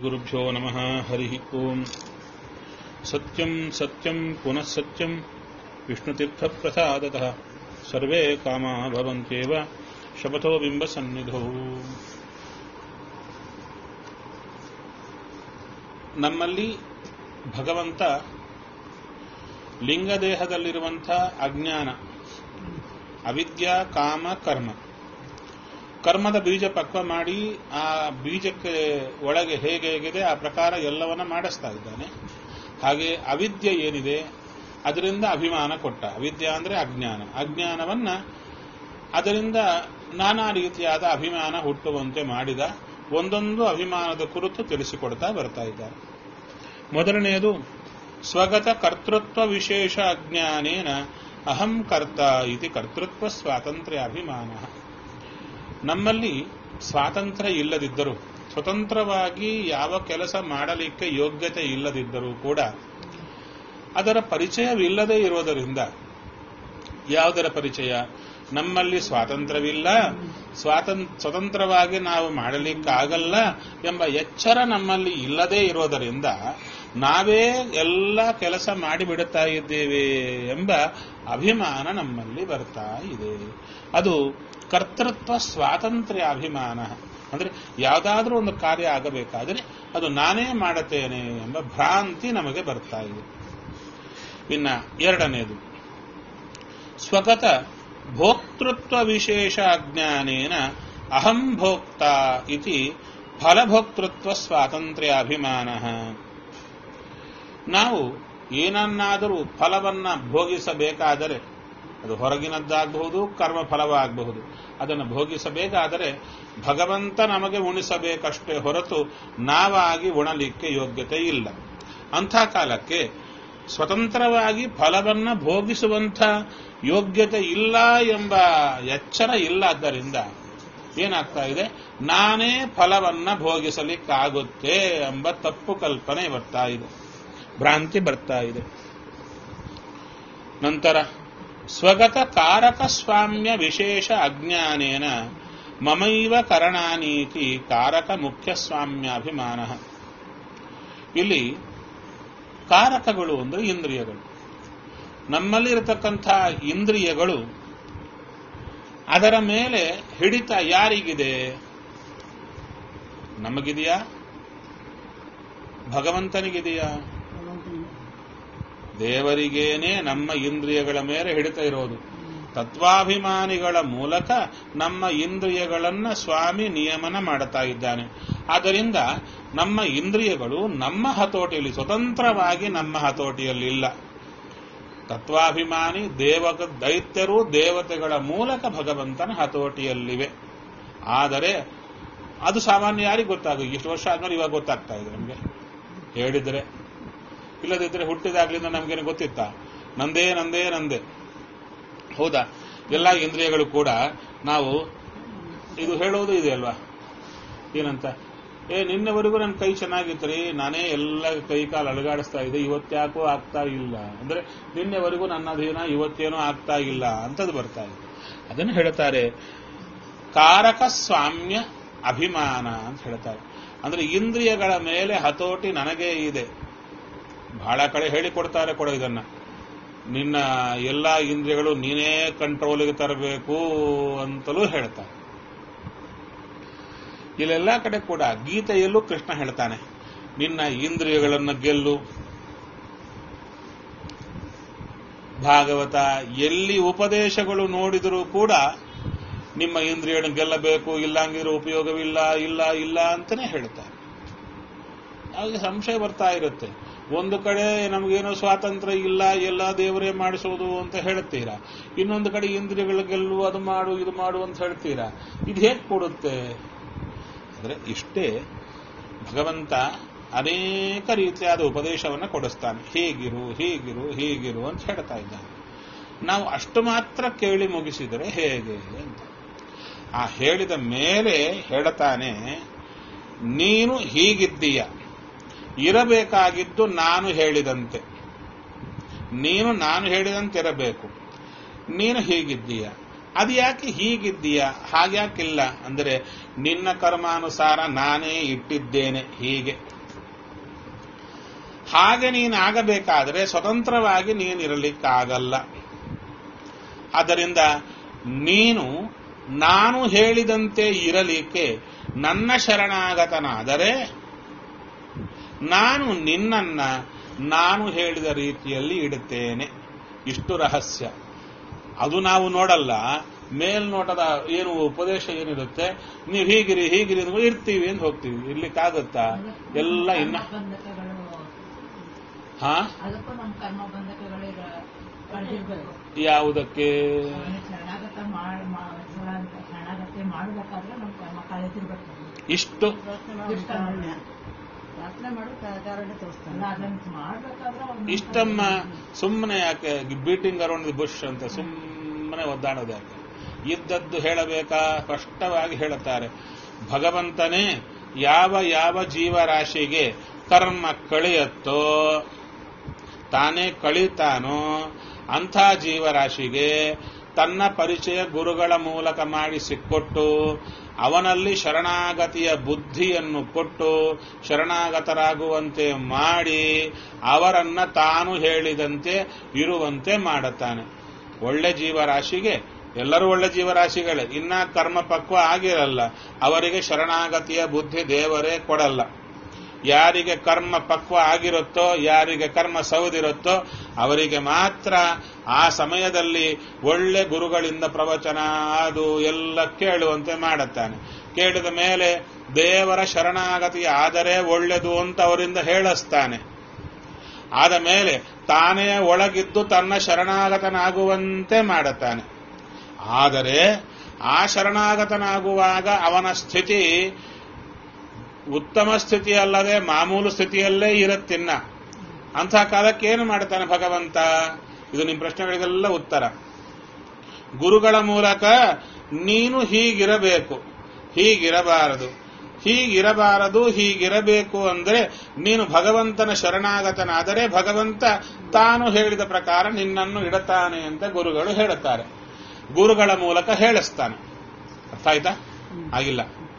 श्रीगुरुभ्यो नमः हरिः ओम् सत्यम् सत्यम् पुनः सत्यम् विष्णुतीर्थप्रसादतः सर्वे कामा भवन्त्येव शपथो बिम्बसन्निधौ ನಮ್ಮಲ್ಲಿ ಭಗವಂತ ಲಿಂಗದೇಹದಲ್ಲಿರುವಂಥ ಅಜ್ಞಾನ ಅವಿದ್ಯಾ ಕಾಮ ಕರ್ಮ ಕರ್ಮದ ಬೀಜ ಪಕ್ವ ಮಾಡಿ ಆ ಬೀಜಕ್ಕೆ ಒಳಗೆ ಹೇಗೆ ಹೇಗಿದೆ ಆ ಪ್ರಕಾರ ಎಲ್ಲವನ್ನ ಮಾಡಿಸ್ತಾ ಇದ್ದಾನೆ ಹಾಗೆ ಅವಿದ್ಯೆ ಏನಿದೆ ಅದರಿಂದ ಅಭಿಮಾನ ಕೊಟ್ಟ ಅವಿದ್ಯೆ ಅಂದ್ರೆ ಅಜ್ಞಾನ ಅಜ್ಞಾನವನ್ನ ಅದರಿಂದ ನಾನಾ ರೀತಿಯಾದ ಅಭಿಮಾನ ಹುಟ್ಟುವಂತೆ ಮಾಡಿದ ಒಂದೊಂದು ಅಭಿಮಾನದ ಕುರಿತು ತಿಳಿಸಿಕೊಡ್ತಾ ಬರ್ತಾ ಇದ್ದಾರೆ ಮೊದಲನೆಯದು ಸ್ವಗತ ಕರ್ತೃತ್ವ ವಿಶೇಷ ಅಜ್ಞಾನೇನ ಅಹಂ ಕರ್ತ ಇತಿ ಕರ್ತೃತ್ವ ಸ್ವಾತಂತ್ರ್ಯ ಅಭಿಮಾನ ನಮ್ಮಲ್ಲಿ ಸ್ವಾತಂತ್ರ್ಯ ಇಲ್ಲದಿದ್ದರೂ ಸ್ವತಂತ್ರವಾಗಿ ಯಾವ ಕೆಲಸ ಮಾಡಲಿಕ್ಕೆ ಯೋಗ್ಯತೆ ಇಲ್ಲದಿದ್ದರೂ ಕೂಡ ಅದರ ಪರಿಚಯವಿಲ್ಲದೆ ಇರೋದರಿಂದ ಯಾವುದರ ಪರಿಚಯ ನಮ್ಮಲ್ಲಿ ಸ್ವಾತಂತ್ರ್ಯವಿಲ್ಲ ಸ್ವಾತಂತ್ರ್ಯ ಸ್ವತಂತ್ರವಾಗಿ ನಾವು ಮಾಡಲಿಕ್ಕಾಗಲ್ಲ ಎಂಬ ಎಚ್ಚರ ನಮ್ಮಲ್ಲಿ ಇಲ್ಲದೇ ಇರೋದರಿಂದ ನಾವೇ ಎಲ್ಲ ಕೆಲಸ ಮಾಡಿಬಿಡುತ್ತಾ ಇದ್ದೇವೆ ಎಂಬ ಅಭಿಮಾನ ನಮ್ಮಲ್ಲಿ ಬರ್ತಾ ಇದೆ ಅದು ಕರ್ತೃತ್ವ ಸ್ವಾತಂತ್ರ್ಯ ಅಭಿಮಾನ ಅಂದ್ರೆ ಯಾವುದಾದ್ರೂ ಒಂದು ಕಾರ್ಯ ಆಗಬೇಕಾದರೆ ಅದು ನಾನೇ ಮಾಡುತ್ತೇನೆ ಎಂಬ ಭ್ರಾಂತಿ ನಮಗೆ ಬರ್ತಾ ಇದೆ ಇನ್ನ ಎರಡನೇದು ಸ್ವಗತ ಭೋಕ್ತೃತ್ವ ವಿಶೇಷ ಅಜ್ಞಾನೇನ ಅಹಂ ಭೋಕ್ತ ಇತಿ ಫಲಭೋಕ್ತೃತ್ವ ಸ್ವಾತಂತ್ರ್ಯ ಅಭಿಮಾನ ನಾವು ಏನನ್ನಾದರೂ ಫಲವನ್ನ ಭೋಗಿಸಬೇಕಾದರೆ ಅದು ಹೊರಗಿನದ್ದಾಗಬಹುದು ಕರ್ಮ ಫಲವಾಗಬಹುದು ಅದನ್ನು ಭೋಗಿಸಬೇಕಾದರೆ ಭಗವಂತ ನಮಗೆ ಉಣಿಸಬೇಕಷ್ಟೇ ಹೊರತು ನಾವಾಗಿ ಉಣಲಿಕ್ಕೆ ಯೋಗ್ಯತೆ ಇಲ್ಲ ಅಂಥ ಕಾಲಕ್ಕೆ ಸ್ವತಂತ್ರವಾಗಿ ಫಲವನ್ನ ಭೋಗಿಸುವಂಥ ಯೋಗ್ಯತೆ ಇಲ್ಲ ಎಂಬ ಎಚ್ಚರ ಇಲ್ಲ ಆದ್ದರಿಂದ ಏನಾಗ್ತಾ ಇದೆ ನಾನೇ ಫಲವನ್ನ ಭೋಗಿಸಲಿಕ್ಕಾಗುತ್ತೆ ಎಂಬ ತಪ್ಪು ಕಲ್ಪನೆ ಬರ್ತಾ ಇದೆ ಭ್ರಾಂತಿ ಬರ್ತಾ ಇದೆ ನಂತರ ಸ್ವಗತ ಕಾರಕ ಸ್ವಾಮ್ಯ ವಿಶೇಷ ಅಜ್ಞಾನೇನ ಮಮೈವ ಕರಣಾನೀತಿ ಕಾರಕ ಮುಖ್ಯ ಸ್ವಾಮ್ಯಾಭಿಮಾನ ಇಲ್ಲಿ ಕಾರಕಗಳು ಅಂದ್ರೆ ಇಂದ್ರಿಯಗಳು ನಮ್ಮಲ್ಲಿ ಇರತಕ್ಕಂಥ ಇಂದ್ರಿಯಗಳು ಅದರ ಮೇಲೆ ಹಿಡಿತ ಯಾರಿಗಿದೆ ನಮಗಿದೆಯಾ ಭಗವಂತನಿಗಿದೆಯಾ ದೇವರಿಗೇನೆ ನಮ್ಮ ಇಂದ್ರಿಯಗಳ ಮೇಲೆ ಹಿಡಿತ ಇರೋದು ತತ್ವಾಭಿಮಾನಿಗಳ ಮೂಲಕ ನಮ್ಮ ಇಂದ್ರಿಯಗಳನ್ನ ಸ್ವಾಮಿ ನಿಯಮನ ಮಾಡುತ್ತಾ ಇದ್ದಾನೆ ಆದ್ದರಿಂದ ನಮ್ಮ ಇಂದ್ರಿಯಗಳು ನಮ್ಮ ಹತೋಟಿಯಲ್ಲಿ ಸ್ವತಂತ್ರವಾಗಿ ನಮ್ಮ ಹತೋಟಿಯಲ್ಲಿ ಇಲ್ಲ ತತ್ವಾಭಿಮಾನಿ ದೇವ ದೈತ್ಯರು ದೇವತೆಗಳ ಮೂಲಕ ಭಗವಂತನ ಹತೋಟಿಯಲ್ಲಿವೆ ಆದರೆ ಅದು ಸಾಮಾನ್ಯ ಯಾರಿಗೆ ಗೊತ್ತಾಗ ಇಷ್ಟು ವರ್ಷ ಆದ್ಮೇಲೆ ಇವಾಗ ಗೊತ್ತಾಗ್ತಾ ಇದೆ ನಮಗೆ ಹೇಳಿದ್ರೆ ಇಲ್ಲದಿದ್ರೆ ಹುಟ್ಟಿದಾಗ್ಲಿಂದ ನಮಗೇನು ಗೊತ್ತಿತ್ತ ನಂದೇ ನಂದೇ ನಂದೇ ಹೌದಾ ಎಲ್ಲ ಇಂದ್ರಿಯಗಳು ಕೂಡ ನಾವು ಇದು ಹೇಳೋದು ಇದೆ ಅಲ್ವಾ ಏನಂತ ಏ ನಿನ್ನೆವರೆಗೂ ನನ್ನ ಕೈ ಚೆನ್ನಾಗಿತ್ತು ನಾನೇ ಎಲ್ಲ ಕೈ ಕಾಲು ಅಲಗಾಡಿಸ್ತಾ ಇದೆ ಇವತ್ತ್ಯಾಕೋ ಆಗ್ತಾ ಇಲ್ಲ ಅಂದ್ರೆ ನಿನ್ನೆವರೆಗೂ ನನ್ನ ಅಧೀನ ಇವತ್ತೇನೋ ಆಗ್ತಾ ಇಲ್ಲ ಅಂತದ್ದು ಬರ್ತಾ ಇದೆ ಅದನ್ನು ಹೇಳ್ತಾರೆ ಕಾರಕ ಸ್ವಾಮ್ಯ ಅಭಿಮಾನ ಅಂತ ಹೇಳ್ತಾರೆ ಅಂದ್ರೆ ಇಂದ್ರಿಯಗಳ ಮೇಲೆ ಹತೋಟಿ ನನಗೇ ಇದೆ ಬಹಳ ಕಡೆ ಹೇಳಿಕೊಡ್ತಾರೆ ಕೂಡ ಇದನ್ನ ನಿನ್ನ ಎಲ್ಲ ಇಂದ್ರಿಯಗಳು ನೀನೇ ಕಂಟ್ರೋಲಿಗೆ ತರಬೇಕು ಅಂತಲೂ ಹೇಳ್ತಾರೆ ಇಲ್ಲೆಲ್ಲ ಕಡೆ ಕೂಡ ಗೀತೆಯಲ್ಲೂ ಕೃಷ್ಣ ಹೇಳ್ತಾನೆ ನಿನ್ನ ಇಂದ್ರಿಯಗಳನ್ನು ಗೆಲ್ಲು ಭಾಗವತ ಎಲ್ಲಿ ಉಪದೇಶಗಳು ನೋಡಿದರೂ ಕೂಡ ನಿಮ್ಮ ಇಂದ್ರಿಯಗಳನ್ನು ಗೆಲ್ಲಬೇಕು ಇಲ್ಲಂಗಿರೋ ಉಪಯೋಗವಿಲ್ಲ ಇಲ್ಲ ಇಲ್ಲ ಅಂತಾನೆ ಹೇಳ್ತಾರೆ ಹಾಗೆ ಸಂಶಯ ಬರ್ತಾ ಇರುತ್ತೆ ಒಂದು ಕಡೆ ನಮಗೇನೋ ಸ್ವಾತಂತ್ರ್ಯ ಇಲ್ಲ ಎಲ್ಲ ದೇವರೇ ಮಾಡಿಸೋದು ಅಂತ ಹೇಳ್ತೀರಾ ಇನ್ನೊಂದು ಕಡೆ ಇಂದ್ರಿಯಗಳು ಗೆಲ್ಲು ಅದು ಮಾಡು ಇದು ಮಾಡು ಅಂತ ಹೇಳ್ತೀರಾ ಇದು ಹೇಗೆ ಕೊಡುತ್ತೆ ಅಂದ್ರೆ ಇಷ್ಟೇ ಭಗವಂತ ಅನೇಕ ರೀತಿಯಾದ ಉಪದೇಶವನ್ನು ಕೊಡಿಸ್ತಾನೆ ಹೀಗಿರು ಹೀಗಿರು ಹೀಗಿರು ಅಂತ ಹೇಳ್ತಾ ಇದ್ದಾನೆ ನಾವು ಅಷ್ಟು ಮಾತ್ರ ಕೇಳಿ ಮುಗಿಸಿದರೆ ಹೇಗೆ ಅಂತ ಆ ಹೇಳಿದ ಮೇಲೆ ಹೇಳ್ತಾನೆ ನೀನು ಹೀಗಿದ್ದೀಯ ಇರಬೇಕಾಗಿದ್ದು ನಾನು ಹೇಳಿದಂತೆ ನೀನು ನಾನು ಹೇಳಿದಂತೆ ಇರಬೇಕು ನೀನು ಹೀಗಿದ್ದೀಯ ಅದು ಯಾಕೆ ಹೀಗಿದ್ದೀಯ ಹಾಗ್ಯಾಕಿಲ್ಲ ಅಂದರೆ ನಿನ್ನ ಕರ್ಮಾನುಸಾರ ನಾನೇ ಇಟ್ಟಿದ್ದೇನೆ ಹೀಗೆ ಹಾಗೆ ನೀನಾಗಬೇಕಾದರೆ ಸ್ವತಂತ್ರವಾಗಿ ನೀನಿರಲಿಕ್ಕಾಗಲ್ಲ ಆದ್ದರಿಂದ ನೀನು ನಾನು ಹೇಳಿದಂತೆ ಇರಲಿಕ್ಕೆ ನನ್ನ ಶರಣಾಗತನಾದರೆ ನಾನು ನಿನ್ನನ್ನ ನಾನು ಹೇಳಿದ ರೀತಿಯಲ್ಲಿ ಇಡುತ್ತೇನೆ ಇಷ್ಟು ರಹಸ್ಯ ಅದು ನಾವು ನೋಡಲ್ಲ ಮೇಲ್ನೋಟದ ಏನು ಉಪದೇಶ ಏನಿರುತ್ತೆ ನೀವು ಹೀಗಿರಿ ಹೀಗಿರಿ ಅಂದ್ರೆ ಇರ್ತೀವಿ ಅಂತ ಹೋಗ್ತೀವಿ ಇರ್ಲಿಕ್ಕಾಗುತ್ತಾ ಎಲ್ಲ ಇನ್ನ ಬಂಧಕಗಳು ಹಾ ಅದಕ್ಕೂ ನಮ್ಮ ಕರ್ಮ ಬಂಧಕಗಳು ಕಳೆದಿರ್ಬೇಕು ಯಾವುದಕ್ಕೆ ಅವನಿಗೆ ಶರಣಾಗತ ಮಾಡ್- ಮಾ- ಶರಣ- ಶರಣಾಗತಿ ಮಾಡಬೇಕಾದ್ರೆ ನಮ್ಮ ಕರ್ಮ ಕಳೆದಿರ್ಬೇಕು ಇಷ್ಟು ಪ್ರಾರ್ಥನೆ ಮಾಡು ಕಾರಣ ತೋರಿಸ್ತಾನೆ ಅಲ್ಲ ಅದನ್ನ ಮಾಡ್ಬೇಕಾದ್ರೆ ಅವ್ನು ಇಷ್ಟಮ್ಮ ಸುಮ್ಮನೆ ಯಾಕೆ ಬೀಟಿಂಗ್ ಅರೌಂಡ್ ದಿ ಬುಷ್ ಅಂತ ಸುಮ್ಮನೆ ಒದ್ದಾಡೋದು ಯಾಕೆ ಇದ್ದದ್ದು ಹೇಳಬೇಕಾ ಸ್ಪಷ್ಟವಾಗಿ ಹೇಳುತ್ತಾರೆ ಭಗವಂತನೇ ಯಾವ ಯಾವ ಜೀವರಾಶಿಗೆ ಕರ್ಮ ಕಳೆಯತ್ತೋ ತಾನೇ ಕಳೀತಾನೋ ಅಂಥ ಜೀವರಾಶಿಗೆ ತನ್ನ ಪರಿಚಯ ಗುರುಗಳ ಮೂಲಕ ಮಾಡಿಸಿಕೊಟ್ಟು ಅವನಲ್ಲಿ ಶರಣಾಗತಿಯ ಬುದ್ಧಿಯನ್ನು ಕೊಟ್ಟು ಶರಣಾಗತರಾಗುವಂತೆ ಮಾಡಿ ಅವರನ್ನ ತಾನು ಹೇಳಿದಂತೆ ಇರುವಂತೆ ಮಾಡುತ್ತಾನೆ ಒಳ್ಳೆ ಜೀವರಾಶಿಗೆ ಎಲ್ಲರೂ ಒಳ್ಳೆ ಜೀವರಾಶಿಗಳೇ ಇನ್ನ ಕರ್ಮ ಪಕ್ವ ಆಗಿರಲ್ಲ ಅವರಿಗೆ ಶರಣಾಗತಿಯ ಬುದ್ಧಿ ದೇವರೇ ಕೊಡಲ್ಲ ಯಾರಿಗೆ ಕರ್ಮ ಪಕ್ವ ಆಗಿರುತ್ತೋ ಯಾರಿಗೆ ಕರ್ಮ ಸೌದಿರುತ್ತೋ ಅವರಿಗೆ ಮಾತ್ರ ಆ ಸಮಯದಲ್ಲಿ ಒಳ್ಳೆ ಗುರುಗಳಿಂದ ಪ್ರವಚನ ಅದು ಎಲ್ಲ ಕೇಳುವಂತೆ ಮಾಡುತ್ತಾನೆ ಕೇಳಿದ ಮೇಲೆ ದೇವರ ಶರಣಾಗತಿ ಆದರೆ ಒಳ್ಳೆದು ಅಂತ ಅವರಿಂದ ಹೇಳಿಸ್ತಾನೆ ಆದ ಮೇಲೆ ತಾನೇ ಒಳಗಿದ್ದು ತನ್ನ ಶರಣಾಗತನಾಗುವಂತೆ ಮಾಡುತ್ತಾನೆ ಆದರೆ ಆ ಶರಣಾಗತನಾಗುವಾಗ ಅವನ ಸ್ಥಿತಿ ಉತ್ತಮ ಸ್ಥಿತಿ ಅಲ್ಲದೆ ಮಾಮೂಲು ಸ್ಥಿತಿಯಲ್ಲೇ ಇರುತ್ತಿನ್ನ ಅಂಥ ಕಾಲಕ್ಕೆ ಏನು ಮಾಡ್ತಾನೆ ಭಗವಂತ ಇದು ನಿಮ್ಮ ಪ್ರಶ್ನೆಗಳಿಗೆಲ್ಲ ಉತ್ತರ ಗುರುಗಳ ಮೂಲಕ ನೀನು ಹೀಗಿರಬೇಕು ಹೀಗಿರಬಾರದು ಹೀಗಿರಬಾರದು ಹೀಗಿರಬೇಕು ಅಂದರೆ ನೀನು ಭಗವಂತನ ಶರಣಾಗತನಾದರೆ ಭಗವಂತ ತಾನು ಹೇಳಿದ ಪ್ರಕಾರ ನಿನ್ನನ್ನು ಇಡುತ್ತಾನೆ ಅಂತ ಗುರುಗಳು ಹೇಳುತ್ತಾರೆ ಗುರುಗಳ ಮೂಲಕ ಹೇಳಿಸ್ತಾನೆ ಅರ್ಥ ಆಯ್ತಾ ಆಗಿಲ್ಲ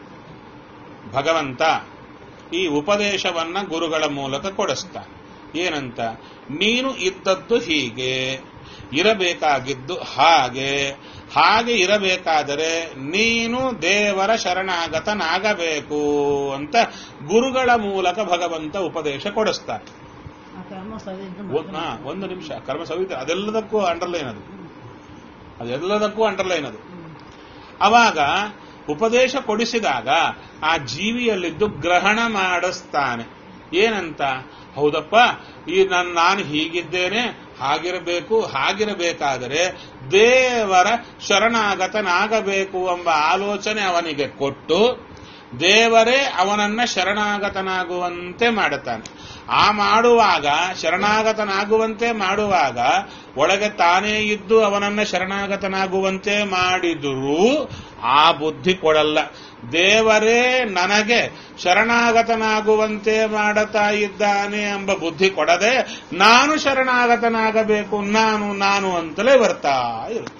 ಭಗವಂತ ಈ ಉಪದೇಶವನ್ನ ಗುರುಗಳ ಮೂಲಕ ಕೊಡಿಸ್ತಾನೆ ಏನಂತ ನೀನು ಇದ್ದದ್ದು ಹೀಗೆ ಇರಬೇಕಾಗಿದ್ದು ಹಾಗೆ ಹಾಗೆ ಇರಬೇಕಾದರೆ ನೀನು ದೇವರ ಶರಣಾಗತನಾಗಬೇಕು ಅಂತ ಗುರುಗಳ ಮೂಲಕ ಭಗವಂತ ಉಪದೇಶ ಕೊಡಿಸ್ತಾನೆ ಆ ಕರ್ಮ ಸವಿದ್ದು ಒಂದ್- ಹಾ, ಒಂದು ನಿಮಿಷ ಕರ್ಮ ಸವಿತ ಅದೆಲ್ಲದಕ್ಕೂ ಅಂಡರ್ಲೈನ್ ಅದು ಅದೆಲ್ಲದಕ್ಕೂ ಅಂಡರ್ಲೈನ್ ಅದು ಅವಾಗ ಉಪದೇಶ ಕೊಡಿಸಿದಾಗ ಆ ಜೀವಿಯಲ್ಲಿದ್ದು ಗ್ರಹಣ ಮಾಡಿಸ್ತಾನೆ ಏನಂತ ಹೌದಪ್ಪ ಈ ನನ್ನ ನಾನು ಹೀಗಿದ್ದೇನೆ ಹಾಗಿರಬೇಕು ಹಾಗಿರಬೇಕಾದರೆ ದೇವರ ಶರಣಾಗತನಾಗಬೇಕು ಎಂಬ ಆಲೋಚನೆ ಅವನಿಗೆ ಕೊಟ್ಟು ದೇವರೇ ಅವನನ್ನ ಶರಣಾಗತನಾಗುವಂತೆ ಮಾಡುತ್ತಾನೆ ಆ ಮಾಡುವಾಗ ಶರಣಾಗತನಾಗುವಂತೆ ಮಾಡುವಾಗ ಒಳಗೆ ತಾನೇ ಇದ್ದು ಅವನನ್ನ ಶರಣಾಗತನಾಗುವಂತೆ ಮಾಡಿದರೂ ಆ ಬುದ್ಧಿ ಕೊಡಲ್ಲ ದೇವರೇ ನನಗೆ ಶರಣಾಗತನಾಗುವಂತೆ ಮಾಡುತ್ತಾ ಇದ್ದಾನೆ ಎಂಬ ಬುದ್ಧಿ ಕೊಡದೆ ನಾನು ಶರಣಾಗತನಾಗಬೇಕು ನಾನು ನಾನು ಅಂತಲೇ ಬರ್ತಾ ಇರುತ್ತೆ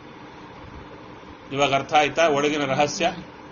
ಇವಾಗ ಅರ್ಥ ಆಯ್ತಾ ಒಳಗಿನ ರಹಸ್ಯ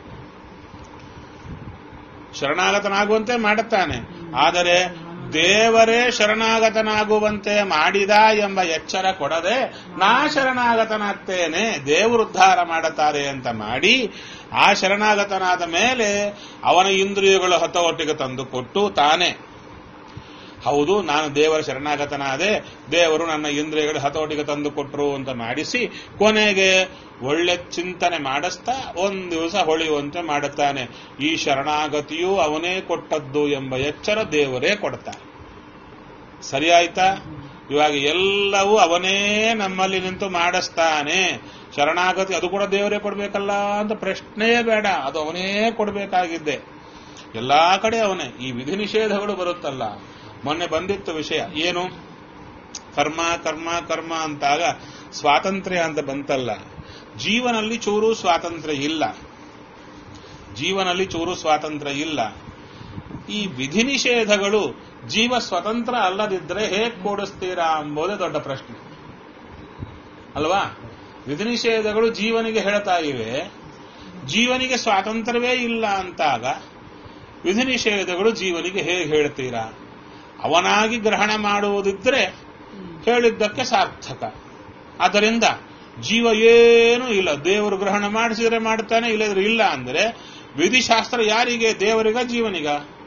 ಶರಣಾಗತನಾಗುವಂತೆ ಮಾಡುತ್ತಾನೆ ಆದರೆ ದೇವರೇ ಶರಣಾಗತನಾಗುವಂತೆ ಮಾಡಿದ ಎಂಬ ಎಚ್ಚರ ಕೊಡದೆ ನಾ ಶರಣಾಗತನಾಗ್ತೇನೆ ದೇವರು ಉದ್ಧಾರ ಮಾಡುತ್ತಾರೆ ಅಂತ ಮಾಡಿ ಆ ಶರಣಾಗತನಾದ ಮೇಲೆ ಅವನ ಇಂದ್ರಿಯಗಳು ಹತೋಟಿಗೆ ತಂದು ಕೊಟ್ಟು ತಾನೇ ಹೌದು ನಾನು ದೇವರ ಶರಣಾಗತನಾದೆ ದೇವರು ನನ್ನ ಇಂದ್ರಿಯಗಳು ಹತೋಟಿಗೆ ತಂದು ಕೊಟ್ಟರು ಅಂತ ಮಾಡಿಸಿ ಕೊನೆಗೆ ಒಳ್ಳೆ ಚಿಂತನೆ ಮಾಡಿಸ್ತಾ ಒಂದು ದಿವಸ ಹೊಳೆಯುವಂತೆ ಮಾಡುತ್ತಾನೆ ಈ ಶರಣಾಗತಿಯೂ ಅವನೇ ಕೊಟ್ಟದ್ದು ಎಂಬ ಎಚ್ಚರ ದೇವರೇ ಕೊಡ್ತಾನೆ ಸರಿ ಆಯ್ತಾ ಇವಾಗ ಎಲ್ಲವೂ ಅವನೇ ನಮ್ಮಲ್ಲಿ ನಿಂತು ಮಾಡಿಸ್ತಾನೆ ಶರಣಾಗತಿ ಅದು ಕೂಡ ದೇವರೇ ಕೊಡ್ಬೇಕಲ್ಲ ಅಂತ ಪ್ರಶ್ನೆಯೇ ಬೇಡ ಅದು ಅವನೇ ಕೊಡಬೇಕಾಗಿದ್ದೆ ಎಲ್ಲಾ ಕಡೆ ಅವನೇ ಈ ವಿಧಿ ನಿಷೇಧಗಳು ಬರುತ್ತಲ್ಲ ಮೊನ್ನೆ ಬಂದಿತ್ತು ವಿಷಯ ಏನು ಕರ್ಮ ಕರ್ಮ ಕರ್ಮ ಅಂತಾಗ ಸ್ವಾತಂತ್ರ್ಯ ಅಂತ ಬಂತಲ್ಲ ಜೀವನಲ್ಲಿ ಚೂರು ಸ್ವಾತಂತ್ರ್ಯ ಇಲ್ಲ ಜೀವನಲ್ಲಿ ಚೂರು ಸ್ವಾತಂತ್ರ್ಯ ಇಲ್ಲ ಈ ವಿಧಿ ನಿಷೇಧಗಳು ಜೀವ ಸ್ವತಂತ್ರ ಅಲ್ಲದಿದ್ರೆ ಹೇಗೆ ಕೂಡಿಸ್ತೀರಾ ಎಂಬುದೇ ದೊಡ್ಡ ಪ್ರಶ್ನೆ ಅಲ್ವಾ ವಿಧಿ ನಿಷೇಧಗಳು ಜೀವನಿಗೆ ಹೇಳ್ತಾ ಇವೆ ಜೀವನಿಗೆ ಸ್ವಾತಂತ್ರ್ಯವೇ ಇಲ್ಲ ಅಂತಾಗ ವಿಧಿ ನಿಷೇಧಗಳು ಜೀವನಿಗೆ ಹೇಗೆ ಹೇಳ್ತೀರಾ ಅವನಾಗಿ ಗ್ರಹಣ ಮಾಡುವುದಿದ್ರೆ ಹೇಳಿದ್ದಕ್ಕೆ ಸಾರ್ಥಕ ಆದ್ದರಿಂದ ಜೀವ ಏನೂ ಇಲ್ಲ ದೇವರು ಗ್ರಹಣ ಮಾಡಿಸಿದ್ರೆ ಮಾಡ್ತಾನೆ ಇಲ್ಲದ್ರೆ ಇಲ್ಲ ಅಂದ್ರೆ ವಿಧಿಶಾಸ್ತ್ರ ಯಾರಿಗೆ ದೇವರಿಗ ಜೀವನಿಗ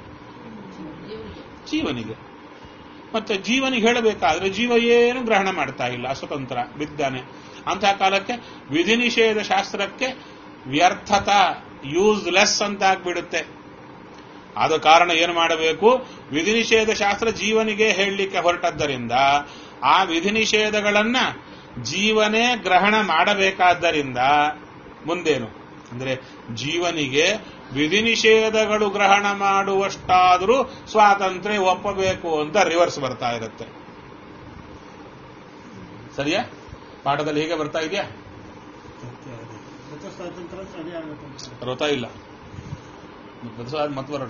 ಜೀವನಿಗೆ ಮತ್ತೆ ಜೀವನಿಗೆ ಹೇಳಬೇಕಾದ್ರೆ ಜೀವ ಏನು ಗ್ರಹಣ ಮಾಡ್ತಾ ಇಲ್ಲ ಸ್ವತಂತ್ರ ಬಿದ್ದಾನೆ ಅಂತಹ ಕಾಲಕ್ಕೆ ವಿಧಿ ನಿಷೇಧ ಶಾಸ್ತ್ರಕ್ಕೆ ವ್ಯರ್ಥತ ಯೂಸ್ಲೆಸ್ ಅಂತ ಆಗ್ಬಿಡುತ್ತೆ ಆದ ಕಾರಣ ಏನು ಮಾಡಬೇಕು ವಿಧಿ ನಿಷೇಧ ಶಾಸ್ತ್ರ ಜೀವನಿಗೆ ಹೇಳಲಿಕ್ಕೆ ಹೊರಟದ್ದರಿಂದ ಆ ವಿಧಿ ನಿಷೇಧಗಳನ್ನ ಜೀವನೇ ಗ್ರಹಣ ಮಾಡಬೇಕಾದ್ದರಿಂದ ಮುಂದೇನು ಅಂದ್ರೆ ಜೀವನಿಗೆ ವಿಧಿ ನಿಷೇಧಗಳು ಗ್ರಹಣ ಮಾಡುವಷ್ಟಾದರೂ ಸ್ವಾತಂತ್ರ್ಯ ಒಪ್ಪಬೇಕು ಅಂತ ರಿವರ್ಸ್ ಬರ್ತಾ ಇರುತ್ತೆ ಸರಿಯಾ ಪಾಠದಲ್ಲಿ ಹೇಗೆ ಬರ್ತಾ ಇದೆಯಾ ಸ್ವತಃ ಸ್ವಾತಂತ್ರ್ಯ ಅಂತ ಅದೇ ಆಗ್ಬೇಕು ಬರ್ತಾ ಇಲ್ಲ ಬದಲಾದ ಮತ್ತೆ ಬರೋಣ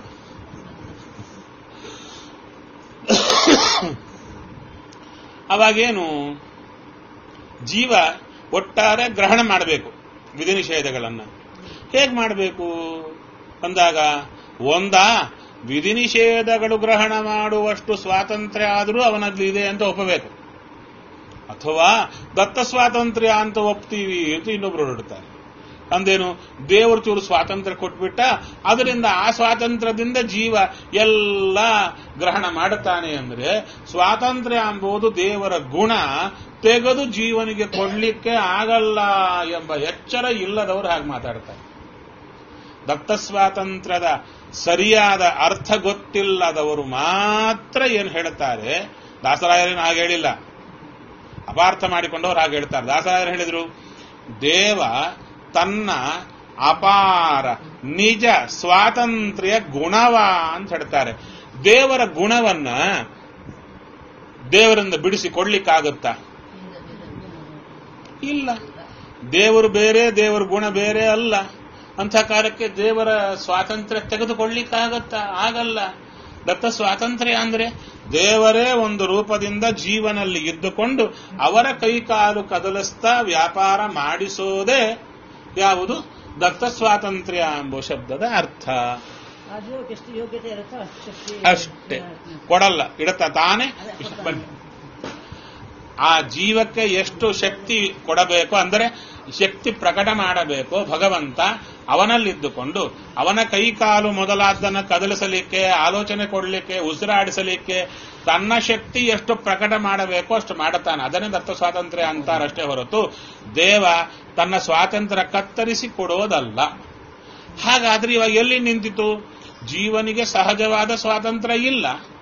ಅವಾಗೇನು ಜೀವ ಒಟ್ಟಾರೆ ಗ್ರಹಣ ಮಾಡಬೇಕು ವಿಧಿ ನಿಷೇಧಗಳನ್ನ ಹೇಗೆ ಮಾಡಬೇಕು ಅಂದಾಗ ಒಂದ ವಿಧಿ ನಿಷೇಧಗಳು ಗ್ರಹಣ ಮಾಡುವಷ್ಟು ಸ್ವಾತಂತ್ರ್ಯ ಆದರೂ ಅವನಲ್ಲಿ ಇದೆ ಅಂತ ಒಪ್ಪಬೇಕು ಅಥವಾ ದತ್ತ ಸ್ವಾತಂತ್ರ್ಯ ಅಂತ ಒಪ್ತೀವಿ ಅಂತ ಇನ್ನೊಬ್ರು ಹೊರಡ್ತಾರೆ ಅಂದೇನು ದೇವರು ಚೂರು ಸ್ವಾತಂತ್ರ್ಯ ಕೊಟ್ಬಿಟ್ಟ ಅದರಿಂದ ಆ ಸ್ವಾತಂತ್ರ್ಯದಿಂದ ಜೀವ ಎಲ್ಲ ಗ್ರಹಣ ಮಾಡುತ್ತಾನೆ ಅಂದ್ರೆ ಸ್ವಾತಂತ್ರ್ಯ ಎಂಬುದು ದೇವರ ಗುಣ ತೆಗೆದು ಜೀವನಿಗೆ ಕೊಡ್ಲಿಕ್ಕೆ ಆಗಲ್ಲ ಎಂಬ ಎಚ್ಚರ ಇಲ್ಲದವರು ಹಾಗೆ ಮಾತಾಡ್ತಾರೆ ದತ್ತ ಸ್ವಾತಂತ್ರ್ಯದ ಸರಿಯಾದ ಅರ್ಥ ಗೊತ್ತಿಲ್ಲದವರು ಮಾತ್ರ ಏನು ಹೇಳ್ತಾರೆ ದಾಸರಾಯರೇನು ಹಾಗೆ ಹೇಳಿಲ್ಲ ಅಪಾರ್ಥ ಮಾಡಿಕೊಂಡವ್ರು ಹಾಗೆ ಹೇಳ್ತಾರೆ ದಾಸರಾಯರು ಹೇಳಿದ್ರು ದೇವ ತನ್ನ ಅಪಾರ ನಿಜ ಸ್ವಾತಂತ್ರ್ಯ ಗುಣವ ಅಂತ ಹೇಳ್ತಾರೆ ದೇವರ ಗುಣವನ್ನ ದೇವರಿಂದ ಬಿಡಿಸಿ ಕೊಡ್ಲಿಕ್ಕಾಗುತ್ತಾ ಇಲ್ಲ ದೇವರು ಬೇರೆ ದೇವರ ಗುಣ ಬೇರೆ ಅಲ್ಲ ಅಂಥ ಕಾಲಕ್ಕೆ ದೇವರ ಸ್ವಾತಂತ್ರ್ಯ ತೆಗೆದುಕೊಳ್ಳಿಕ್ಕಾಗತ್ತಾ ಆಗಲ್ಲ ದತ್ತ ಸ್ವಾತಂತ್ರ್ಯ ಅಂದ್ರೆ ದೇವರೇ ಒಂದು ರೂಪದಿಂದ ಜೀವನಲ್ಲಿ ಇದ್ದುಕೊಂಡು ಅವರ ಕೈಕಾಲು ಕದಲಿಸ್ತಾ ವ್ಯಾಪಾರ ಮಾಡಿಸೋದೇ ಯಾವುದು ದತ್ತ ಸ್ವಾತಂತ್ರ್ಯ ಎಂಬ ಶಬ್ದದ ಅರ್ಥ ಆ ಜೀವಕ್ಕೆ ಎಷ್ಟು ಯೋಗ್ಯತೆ ಇರುತ್ತೋ ಅಷ್ಟು ಶಕ್ತಿ ಅಷ್ಟೇ ಕೊಡಲ್ಲ ಇಡತ್ತ ತಾನೇ ಇಷ್ಟು ಬನ್ನಿ ಆ ಜೀವಕ್ಕೆ ಎಷ್ಟು ಶಕ್ತಿ ಕೊಡಬೇಕು ಅಂದರೆ ಶಕ್ತಿ ಪ್ರಕಟ ಮಾಡಬೇಕು ಭಗವಂತ ಅವನಲ್ಲಿದ್ದುಕೊಂಡು ಅವನ ಕೈಕಾಲು ಮೊದಲಾದ್ದನ್ನು ಕದಲಿಸಲಿಕ್ಕೆ ಆಲೋಚನೆ ಕೊಡಲಿಕ್ಕೆ ಉಸಿರಾಡಿಸಲಿಕ್ಕೆ ತನ್ನ ಶಕ್ತಿ ಎಷ್ಟು ಪ್ರಕಟ ಮಾಡಬೇಕು ಅಷ್ಟು ಮಾಡುತ್ತಾನೆ ಅದನ್ನೇ ದತ್ತ ಸ್ವಾತಂತ್ರ್ಯ ಅಂತಾರಷ್ಟೇ ಹೊರತು ದೇವ ತನ್ನ ಸ್ವಾತಂತ್ರ್ಯ ಕತ್ತರಿಸಿ ಕೊಡೋದಲ್ಲ ಹಾಗಾದ್ರೆ ಇವಾಗ ಎಲ್ಲಿ ನಿಂತಿತು ಜೀವನಿಗೆ ಸಹಜವಾದ ಸ್ವಾತಂತ್ರ್ಯ ಇಲ್ಲ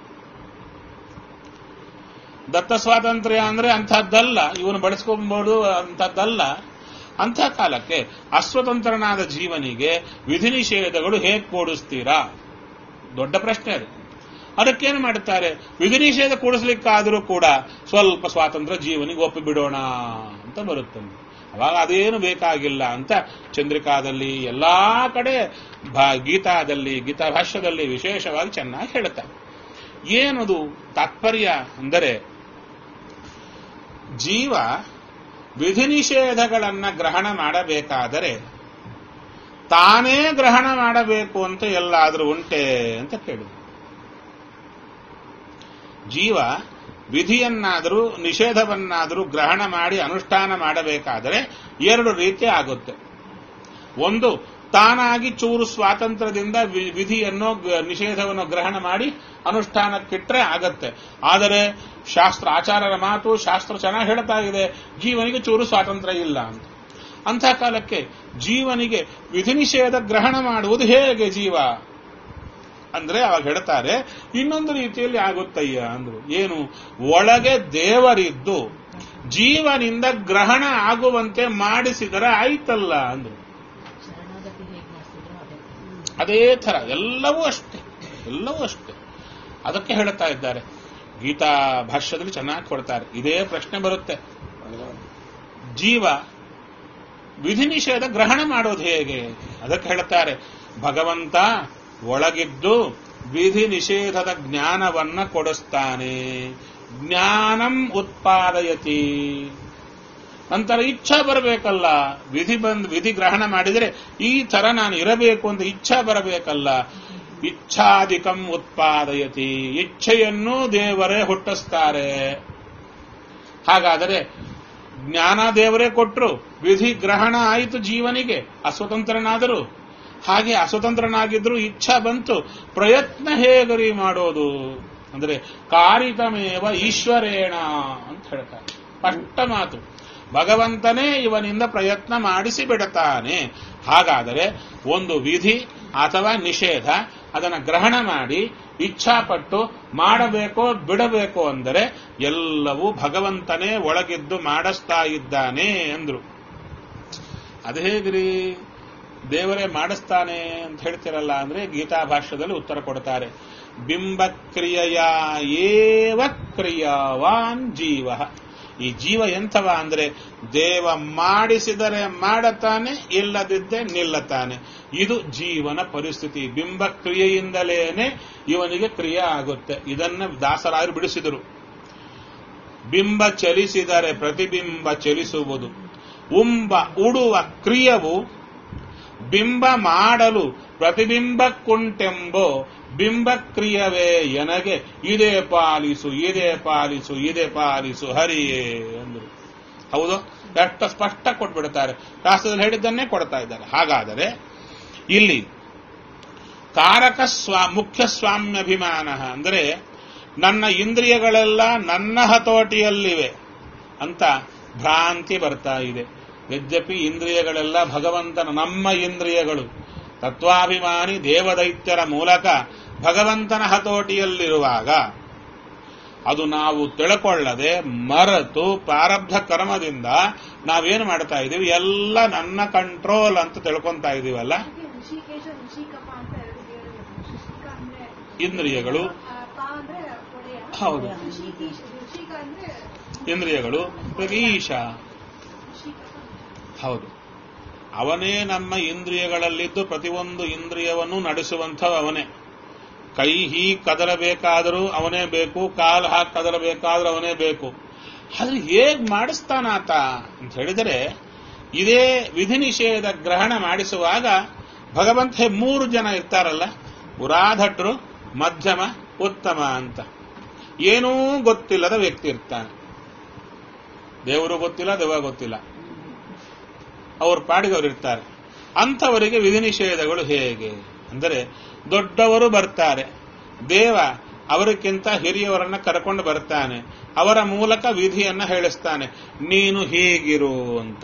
ದತ್ತ ಸ್ವಾತಂತ್ರ್ಯ ಅಂದ್ರೆ ಅಂಥದ್ದಲ್ಲ ಇವನು ಬಳಸ್ಕೊಬಹುದು ಅಂಥದ್ದಲ್ಲ ಅಂಥ ಕಾಲಕ್ಕೆ ಅಸ್ವತಂತ್ರನಾದ ಜೀವನಿಗೆ ವಿಧಿ ನಿಷೇಧಗಳು ಹೇಗೆ ಕೂಡಿಸ್ತೀರಾ ದೊಡ್ಡ ಪ್ರಶ್ನೆ ಅದು ಅದಕ್ಕೇನು ಮಾಡುತ್ತಾರೆ ವಿಧಿ ನಿಷೇಧ ಕೂಡಿಸ್ಲಿಕ್ಕಾದರೂ ಕೂಡ ಸ್ವಲ್ಪ ಸ್ವಾತಂತ್ರ್ಯ ಜೀವನಿಗೆ ಒಪ್ಪಿ ಬಿಡೋಣ ಅಂತ ಬರುತ್ತೆ ಅವಾಗ ಅದೇನು ಬೇಕಾಗಿಲ್ಲ ಅಂತ ಚಂದ್ರಿಕಾದಲ್ಲಿ ಎಲ್ಲಾ ಕಡೆ ಭಾ- ಗೀತಾದಲ್ಲಿ ಗೀತಾ ಭಾಷ್ಯದಲ್ಲಿ ವಿಶೇಷವಾಗಿ ಚೆನ್ನಾಗಿ ಹೇಳುತ್ತಾರೆ ಏನದು ತಾತ್ಪರ್ಯ ಅಂದರೆ ಜೀವ ವಿಧಿ ನಿಷೇಧಗಳನ್ನ ಗ್ರಹಣ ಮಾಡಬೇಕಾದರೆ ತಾನೇ ಗ್ರಹಣ ಮಾಡಬೇಕು ಅಂತ ಎಲ್ಲಾದರೂ ಉಂಟೆ ಅಂತ ಕೇಳಿದ್ರು ಜೀವ ವಿಧಿಯನ್ನಾದರೂ ನಿಷೇಧವನ್ನಾದರೂ ಗ್ರಹಣ ಮಾಡಿ ಅನುಷ್ಠಾನ ಮಾಡಬೇಕಾದರೆ ಎರಡು ರೀತಿ ಆಗುತ್ತೆ ಒಂದು ತಾನಾಗಿ ಚೂರು ಸ್ವಾತಂತ್ರ್ಯದಿಂದ ವಿ- ವಿಧಿಯನ್ನು ಗ- ನಿಷೇಧವನ್ನು ಗ್ರಹಣ ಮಾಡಿ ಅನುಷ್ಠಾನಕ್ಕಿಟ್ರೆ ಆಗತ್ತೆ ಆದರೆ ಶಾಸ್ತ್ರ ಆಚಾರ್ಯರ ಮಾತು ಶಾಸ್ತ್ರ ಚೆನ್ನಾಗಿ ಹೇಳ್ತಾ ಇದೆ ಜೀವನಿಗೆ ಚೂರು ಸ್ವಾತಂತ್ರ್ಯ ಇಲ್ಲ ಅಂತ ಅಂಥ ಕಾಲಕ್ಕೆ ಜೀವನಿಗೆ ವಿಧಿ ನಿಷೇಧ ಗ್ರಹಣ ಮಾಡುವುದು ಹೇಗೆ ಜೀವ ಅಂದ್ರೆ ಅವಾಗ ಹೇಳ್ತಾರೆ ಇನ್ನೊಂದು ರೀತಿಯಲ್ಲಿ ಆಗುತ್ತಯ್ಯ ಅಂದ್ರು ಏನು ಒಳಗೆ ದೇವರಿದ್ದು ಜೀವನಿಂದ ಗ್ರಹಣ ಆಗುವಂತೆ ಮಾಡಿಸಿದರೆ ಆಯ್ತಲ್ಲ ಅಂದ್ರು ಶರಣಾಗತಿ ಹೇಗೆ ಮಾಡಿಸಿದ್ರು ಅದೇ ಅದೇ ಥರ ಎಲ್ಲವೂ ಅಷ್ಟೇ ಎಲ್ಲವೂ ಅಷ್ಟೇ ಅದಕ್ಕೆ ಹೇಳುತ್ತಾ ಇದ್ದಾರೆ ಗೀತಾ ಭಾಷ್ಯದಲ್ಲಿ ಚೆನ್ನಾಗಿ ಕೊಡ್ತಾರೆ ಇದೇ ಪ್ರಶ್ನೆ ಬರುತ್ತೆ ಜೀವ ವಿಧಿ ನಿಷೇಧ ಗ್ರಹಣ ಮಾಡೋದು ಹೇಗೆ ಅದಕ್ಕೆ ಹೇಳುತ್ತಾರೆ ಭಗವಂತ ಒಳಗಿದ್ದು ವಿಧಿ ನಿಷೇಧದ ಜ್ಞಾನವನ್ನ ಕೊಡಿಸ್ತಾನೆ ಜ್ಞಾನಂ ಉತ್ಪಾದಯತಿ ನಂತರ ಇಚ್ಛಾ ಬರಬೇಕಲ್ಲ ವಿಧಿ ಬಂದ್ ವಿಧಿ ಗ್ರಹಣ ಮಾಡಿದರೆ ಈ ತರ ನಾನು ಇರಬೇಕು ಅಂತ ಇಚ್ಛಾ ಬರಬೇಕಲ್ಲ ಇಚ್ಛಾಧಿಕಂ ಉತ್ಪಾದಯತಿ ಇಚ್ಛೆಯನ್ನು ದೇವರೇ ಹುಟ್ಟಿಸ್ತಾರೆ ಹಾಗಾದರೆ ಜ್ಞಾನ ದೇವರೇ ಕೊಟ್ಟರು ವಿಧಿ ಗ್ರಹಣ ಆಯಿತು ಜೀವನಿಗೆ ಅಸ್ವತಂತ್ರನಾದರು ಹಾಗೆ ಅಸ್ವತಂತ್ರನಾಗಿದ್ರು ಇಚ್ಛಾ ಬಂತು ಪ್ರಯತ್ನ ಹೇಗರಿ ಮಾಡೋದು ಅಂದ್ರೆ ಕಾರಿತಮೇವ ಈಶ್ವರೇಣ ಅಂತ ಹೇಳ್ತಾರೆ ಸ್ಪಷ್ಟ ಮಾತು ಭಗವಂತನೇ ಇವನಿಂದ ಪ್ರಯತ್ನ ಮಾಡಿಸಿ ಬಿಡುತ್ತಾನೆ ಹಾಗಾದರೆ ಒಂದು ವಿಧಿ ಅಥವಾ ನಿಷೇಧ ಅದನ್ನು ಗ್ರಹಣ ಮಾಡಿ ಇಚ್ಛಾಪಟ್ಟು ಮಾಡಬೇಕೋ ಬಿಡಬೇಕೋ ಅಂದರೆ ಎಲ್ಲವೂ ಭಗವಂತನೇ ಒಳಗಿದ್ದು ಮಾಡಿಸ್ತಾ ಇದ್ದಾನೆ ಅಂದ್ರು ಅದು ಹೇಗ್ರಿ ದೇವರೇ ಮಾಡಿಸ್ತಾನೆ ಅಂತ ಹೇಳ್ತಿರಲ್ಲ ಅಂದ್ರೆ ಗೀತಾ ಭಾಷ್ಯದಲ್ಲಿ ಉತ್ತರ ಕೊಡ್ತಾರೆ ಬಿಂಬಕ್ರಿಯೆಯ ಏವ ಕ್ರಿಯಾವಾನ್ ಜೀವ ಈ ಜೀವ ಎಂಥವ ಅಂದ್ರೆ ದೇವ ಮಾಡಿಸಿದರೆ ಮಾಡತಾನೆ ಇಲ್ಲದಿದ್ದೆ ನಿಲ್ಲತಾನೆ ಇದು ಜೀವನ ಪರಿಸ್ಥಿತಿ ಬಿಂಬ ಕ್ರಿಯೆಯಿಂದಲೇನೆ ಇವನಿಗೆ ಕ್ರಿಯೆ ಆಗುತ್ತೆ ಇದನ್ನ ದಾಸರಾಯರು ಬಿಡಿಸಿದರು ಬಿಂಬ ಚಲಿಸಿದರೆ ಪ್ರತಿಬಿಂಬ ಚಲಿಸುವುದು ಉಂಬ ಉಡುವ ಕ್ರಿಯವು ಬಿಂಬ ಮಾಡಲು ಪ್ರತಿಬಿಂಬಕ್ಕುಂಟೆಂಬೋ ಬಿಂಬಕ್ರಿಯವೇ ಎನಗೆ ಇದೇ ಪಾಲಿಸು ಇದೇ ಪಾಲಿಸು ಇದೇ ಪಾಲಿಸು ಹರಿಯೇ ಅಂದರು ಹೌದು ಎಷ್ಟು ಸ್ಪಷ್ಟ ಕೊಟ್ಬಿಡ್ತಾರೆ ಶಾಸ್ತ್ರದಲ್ಲಿ ಹೇಳಿದ್ದನ್ನೇ ಕೊಡ್ತಾ ಇದ್ದಾರೆ ಹಾಗಾದರೆ ಇಲ್ಲಿ ಕಾರಕ ಸ್ವಾ ಮುಖ್ಯ ಸ್ವಾಮ್ಯಭಿಮಾನ ಅಂದರೆ ನನ್ನ ಇಂದ್ರಿಯಗಳೆಲ್ಲ ನನ್ನ ಹತೋಟಿಯಲ್ಲಿವೆ ಅಂತ ಭ್ರಾಂತಿ ಬರ್ತಾ ಇದೆ ಯದ್ಯಪಿ ಇಂದ್ರಿಯಗಳೆಲ್ಲ ಭಗವಂತನ ನಮ್ಮ ಇಂದ್ರಿಯಗಳು ತತ್ವಾಭಿಮಾನಿ ದೇವದೈತ್ಯರ ಮೂಲಕ ಭಗವಂತನ ಹತೋಟಿಯಲ್ಲಿರುವಾಗ ಅದು ನಾವು ತಿಳ್ಕೊಳ್ಳದೆ ಮರೆತು ಪ್ರಾರಬ್ಧ ಕರ್ಮದಿಂದ ನಾವೇನು ಮಾಡ್ತಾ ಇದೀವಿ ಎಲ್ಲ ನನ್ನ ಕಂಟ್ರೋಲ್ ಅಂತ ತಿಳ್ಕೊಂತಾ ಇದೀವಲ್ಲ ಹಾಗೆ ಋಷಿಕೇಶ ಋಷಿಕಪ ಅಂತ ಎರಡು ಹೇಳಿದ್ರು ಋಷಿಕ ಅಂದ್ರೆ ಇಂದ್ರಿಯಗಳು ಆ, ಪ ಅಂದ್ರೆ ಒಡೆಯ ಹೌದು ಋಷಿಕೇಶ ಋಷಿಕ ಅಂದ್ರೆ ಇಂದ್ರಿಯಗಳು ಇವಾಗ ಈಶ ಋಷಿಕಪ ಹೌದು ಅವನೇ ನಮ್ಮ ಇಂದ್ರಿಯಗಳಲ್ಲಿದ್ದು ಪ್ರತಿಯೊಂದು ಇಂದ್ರಿಯವನ್ನು ನಡೆಸುವಂಥವ ಅವನೇ ಕೈ ಹೀಗೆ ಕದಲಬೇಕಾದರೂ ಅವನೇ ಬೇಕು ಕಾಲು ಹಾಕಿ ಕದಲಬೇಕಾದ್ರೂ ಅವನೇ ಬೇಕು ಆದ್ರೆ ಹೇಗ್ ಮಾಡಿಸ್ತಾನಾತ ಅಂತ ಹೇಳಿದರೆ ಇದೇ ವಿಧಿ ನಿಷೇಧ ಗ್ರಹಣ ಮಾಡಿಸುವಾಗ ಭಗವಂತ ಮೂರು ಜನ ಇರ್ತಾರಲ್ಲ ಉರಾಧಟ್ರು ಮಧ್ಯಮ ಉತ್ತಮ ಅಂತ ಏನೂ ಗೊತ್ತಿಲ್ಲದ ವ್ಯಕ್ತಿ ಇರ್ತಾನೆ ದೇವರು ಗೊತ್ತಿಲ್ಲ ದೆವ್ವ ಗೊತ್ತಿಲ್ಲ ಅವ್ರ ಪಾಡಿಗೆ ಅವರು ಇರ್ತಾರೆ ಅಂಥವರಿಗೆ ವಿಧಿ ನಿಷೇಧಗಳು ಹೇಗೆ ಅಂದರೆ ದೊಡ್ಡವರು ಬರ್ತಾರೆ ದೇವ ಅವರಿಗಿಂತ ಹಿರಿಯವರನ್ನ ಕರ್ಕೊಂಡು ಬರ್ತಾನೆ ಅವರ ಮೂಲಕ ವಿಧಿಯನ್ನ ಹೇಳಿಸ್ತಾನೆ ನೀನು ಹೀಗಿರು ಅಂತ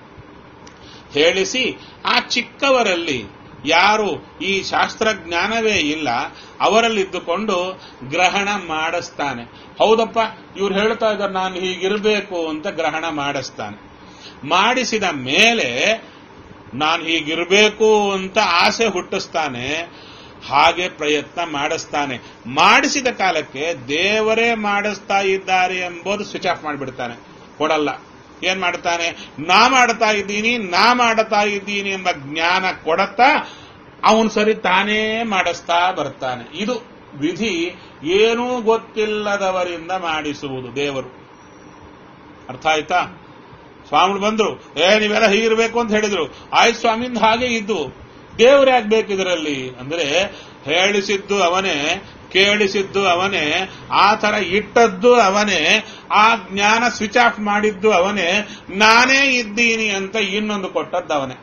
ಹೇಳಿಸಿ ಆ ಚಿಕ್ಕವರಲ್ಲಿ ಯಾರು ಈ ಶಾಸ್ತ್ರಜ್ಞಾನವೇ ಇಲ್ಲ ಅವರಲ್ಲಿದ್ದುಕೊಂಡು ಗ್ರಹಣ ಮಾಡಿಸ್ತಾನೆ ಹೌದಪ್ಪ ಇವ್ರು ಹೇಳ್ತಾ ಇದ್ದಾರೆ ನಾನು ಹೀಗಿರಬೇಕು ಅಂತ ಗ್ರಹಣ ಮಾಡಿಸ್ತಾನೆ ಮಾಡಿಸಿದ ಮೇಲೆ ನಾನು ಹೀಗಿರಬೇಕು ಅಂತ ಆಸೆ ಹುಟ್ಟಿಸ್ತಾನೆ ಹಾಗೆ ಪ್ರಯತ್ನ ಮಾಡಿಸ್ತಾನೆ ಮಾಡಿಸಿದ ಕಾಲಕ್ಕೆ ದೇವರೇ ಮಾಡಿಸ್ತಾ ಇದ್ದಾರೆ ಎಂಬುದು ಸ್ವಿಚ್ ಆಫ್ ಮಾಡಿಬಿಡ್ತಾನೆ ಕೊಡಲ್ಲ ಏನ್ ಮಾಡ್ತಾನೆ ನಾ ಮಾಡ್ತಾ ಇದ್ದೀನಿ ನಾ ಮಾಡ್ತಾ ಇದ್ದೀನಿ ಎಂಬ ಜ್ಞಾನ ಕೊಡತ್ತಾ ಅವನು ಸರಿ ತಾನೇ ಮಾಡಿಸ್ತಾ ಬರ್ತಾನೆ ಇದು ವಿಧಿ ಏನೂ ಗೊತ್ತಿಲ್ಲದವರಿಂದ ಮಾಡಿಸುವುದು ದೇವರು ಅರ್ಥ ಆಯ್ತಾ ಸ್ವಾಮಿಗಳು ಬಂದ್ರು ಏ ನೀವೆಲ್ಲ ಹೀಗಿರ್ಬೇಕು ಅಂತ ಹೇಳಿದ್ರು ಆಯ್ತು ಸ್ವಾಮಿಯಿಂದ ಹಾಗೆ ಇದ್ದು ದೇವ್ರು ಯಾಕೆ ಇದರಲ್ಲಿ ಅಂದ್ರೆ ಹೇಳಿಸಿದ್ದು ಅವನೇ ಕೇಳಿಸಿದ್ದು ಅವನೇ ಆ ತರ ಇಟ್ಟದ್ದು ಅವನೇ ಆ ಜ್ಞಾನ ಸ್ವಿಚ್ ಆಫ್ ಮಾಡಿದ್ದು ಅವನೇ ನಾನೇ ಇದ್ದೀನಿ ಅಂತ ಇನ್ನೊಂದು ಕೊಟ್ಟದ್ದು ಅವನೇ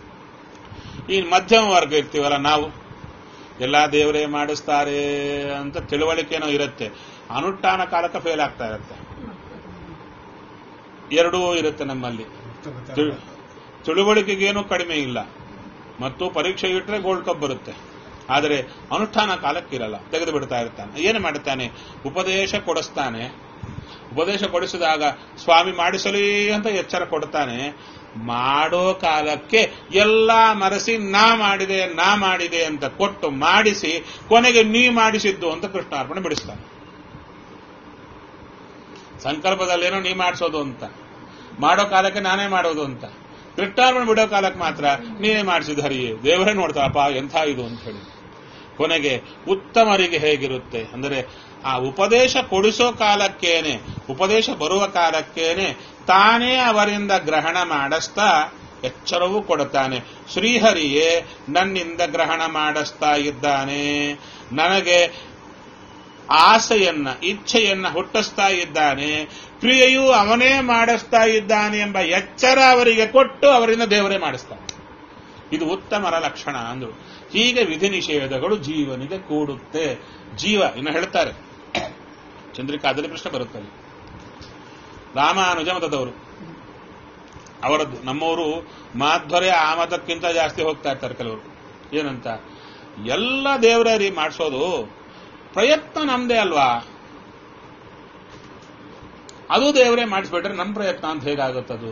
ಈ ಮಧ್ಯಮ ವರ್ಗ ಇರ್ತೀವಲ್ಲ ನಾವು ಎಲ್ಲ ದೇವರೇ ಮಾಡಿಸ್ತಾರೆ ಅಂತ ತಿಳುವಳಿಕೆನೋ ಇರುತ್ತೆ ಅನುಷ್ಠಾನ ಕಾಲಕ್ಕೆ ಫೇಲ್ ಆಗ್ತಾ ಇರುತ್ತೆ ಎರಡೂ ಇರುತ್ತೆ ನಮ್ಮಲ್ಲಿ ತಿಳು- ತಿಳುವಳಿಕೆಗೇನು ಕಡಿಮೆ ಇಲ್ಲ ಮತ್ತು ಪರೀಕ್ಷೆ ಇಟ್ಟರೆ ಗೋಲ್ಡ್ ಕಪ್ ಬರುತ್ತೆ ಆದರೆ ಅನುಷ್ಠಾನ ಕಾಲಕ್ಕಿರಲ್ಲ ತೆಗೆದು ಬಿಡ್ತಾ ಇರ್ತಾನೆ ಏನು ಮಾಡ್ತಾನೆ ಉಪದೇಶ ಕೊಡಿಸ್ತಾನೆ ಉಪದೇಶ ಕೊಡಿಸಿದಾಗ ಸ್ವಾಮಿ ಮಾಡಿಸಲಿ ಅಂತ ಎಚ್ಚರ ಕೊಡ್ತಾನೆ ಮಾಡೋ ಕಾಲಕ್ಕೆ ಎಲ್ಲ ಮರೆಸಿ ನಾ ಮಾಡಿದೆ ನಾ ಮಾಡಿದೆ ಅಂತ ಕೊಟ್ಟು ಮಾಡಿಸಿ ಕೊನೆಗೆ ನೀ ಮಾಡಿಸಿದ್ದು ಅಂತ ಕೃಷ್ಣಾರ್ಪಣೆ ಬಿಡಿಸ್ತಾನೆ ಸಂಕಲ್ಪದಲ್ಲೇನೋ ನೀ ಮಾಡಿಸೋದು ಅಂತ ಮಾಡೋ ಕಾಲಕ್ಕೆ ನಾನೇ ಮಾಡೋದು ಅಂತ ಕೃಷ್ಣಾರ್ಪಣೆ ಬಿಡೋ ಕಾಲಕ್ಕೆ ಮಾತ್ರ ನೀನೇ ಮಾಡಿಸಿದ ಹರಿಯೇ ದೇವರೇ ನೋಡ್ತಾರಪ್ಪ ಎಂಥ ಇದು ಅಂತ ಹೇಳಿ ಕೊನೆಗೆ ಉತ್ತಮರಿಗೆ ಹೇಗಿರುತ್ತೆ ಅಂದರೆ ಆ ಉಪದೇಶ ಕೊಡಿಸೋ ಕಾಲಕ್ಕೇನೆ ಉಪದೇಶ ಬರುವ ಕಾಲಕ್ಕೇನೆ ತಾನೇ ಅವರಿಂದ ಗ್ರಹಣ ಮಾಡಿಸ್ತಾ ಎಚ್ಚರವೂ ಕೊಡುತ್ತಾನೆ ಶ್ರೀಹರಿಯೇ ನನ್ನಿಂದ ಗ್ರಹಣ ಮಾಡಿಸ್ತಾ ಇದ್ದಾನೆ ನನಗೆ ಆಸೆಯನ್ನ ಇಚ್ಛೆಯನ್ನ ಹುಟ್ಟಿಸ್ತಾ ಇದ್ದಾನೆ ಕ್ರಿಯೆಯೂ ಅವನೇ ಮಾಡಿಸ್ತಾ ಇದ್ದಾನೆ ಎಂಬ ಎಚ್ಚರ ಅವರಿಗೆ ಕೊಟ್ಟು ಅವರಿಂದ ದೇವರೇ ಮಾಡಿಸ್ತಾನೆ ಇದು ಉತ್ತಮರ ಲಕ್ಷಣ ಅಂದ್ರು ಹೀಗೆ ವಿಧಿ ನಿಷೇಧಗಳು ಜೀವನಿಗೆ ಕೂಡುತ್ತೆ ಜೀವ ಇನ್ನು ಹೇಳ್ತಾರೆ ಚಂದ್ರಿಕಾದಲ್ಲಿ ಪ್ರಶ್ನೆ ಬರುತ್ತದೆ ರಾಮಾನುಜ ಮತದವರು ಅವರದ್ದು ನಮ್ಮವರು ಮಾಧ್ವರ್ಯ ಆ ಮತಕ್ಕಿಂತ ಜಾಸ್ತಿ ಹೋಗ್ತಾ ಇರ್ತಾರೆ ಕೆಲವರು ಏನಂತ ಎಲ್ಲ ದೇವರೇ ಮಾಡಿಸೋದು ಪ್ರಯತ್ನ ನಮ್ದೇ ಅಲ್ವಾ ಅದು ದೇವರೇ ಮಾಡಿಸ್ಬಿಟ್ರೆ ನಮ್ಮ ಪ್ರಯತ್ನ ಅಂತ ಹೇಗಾಗುತ್ತದು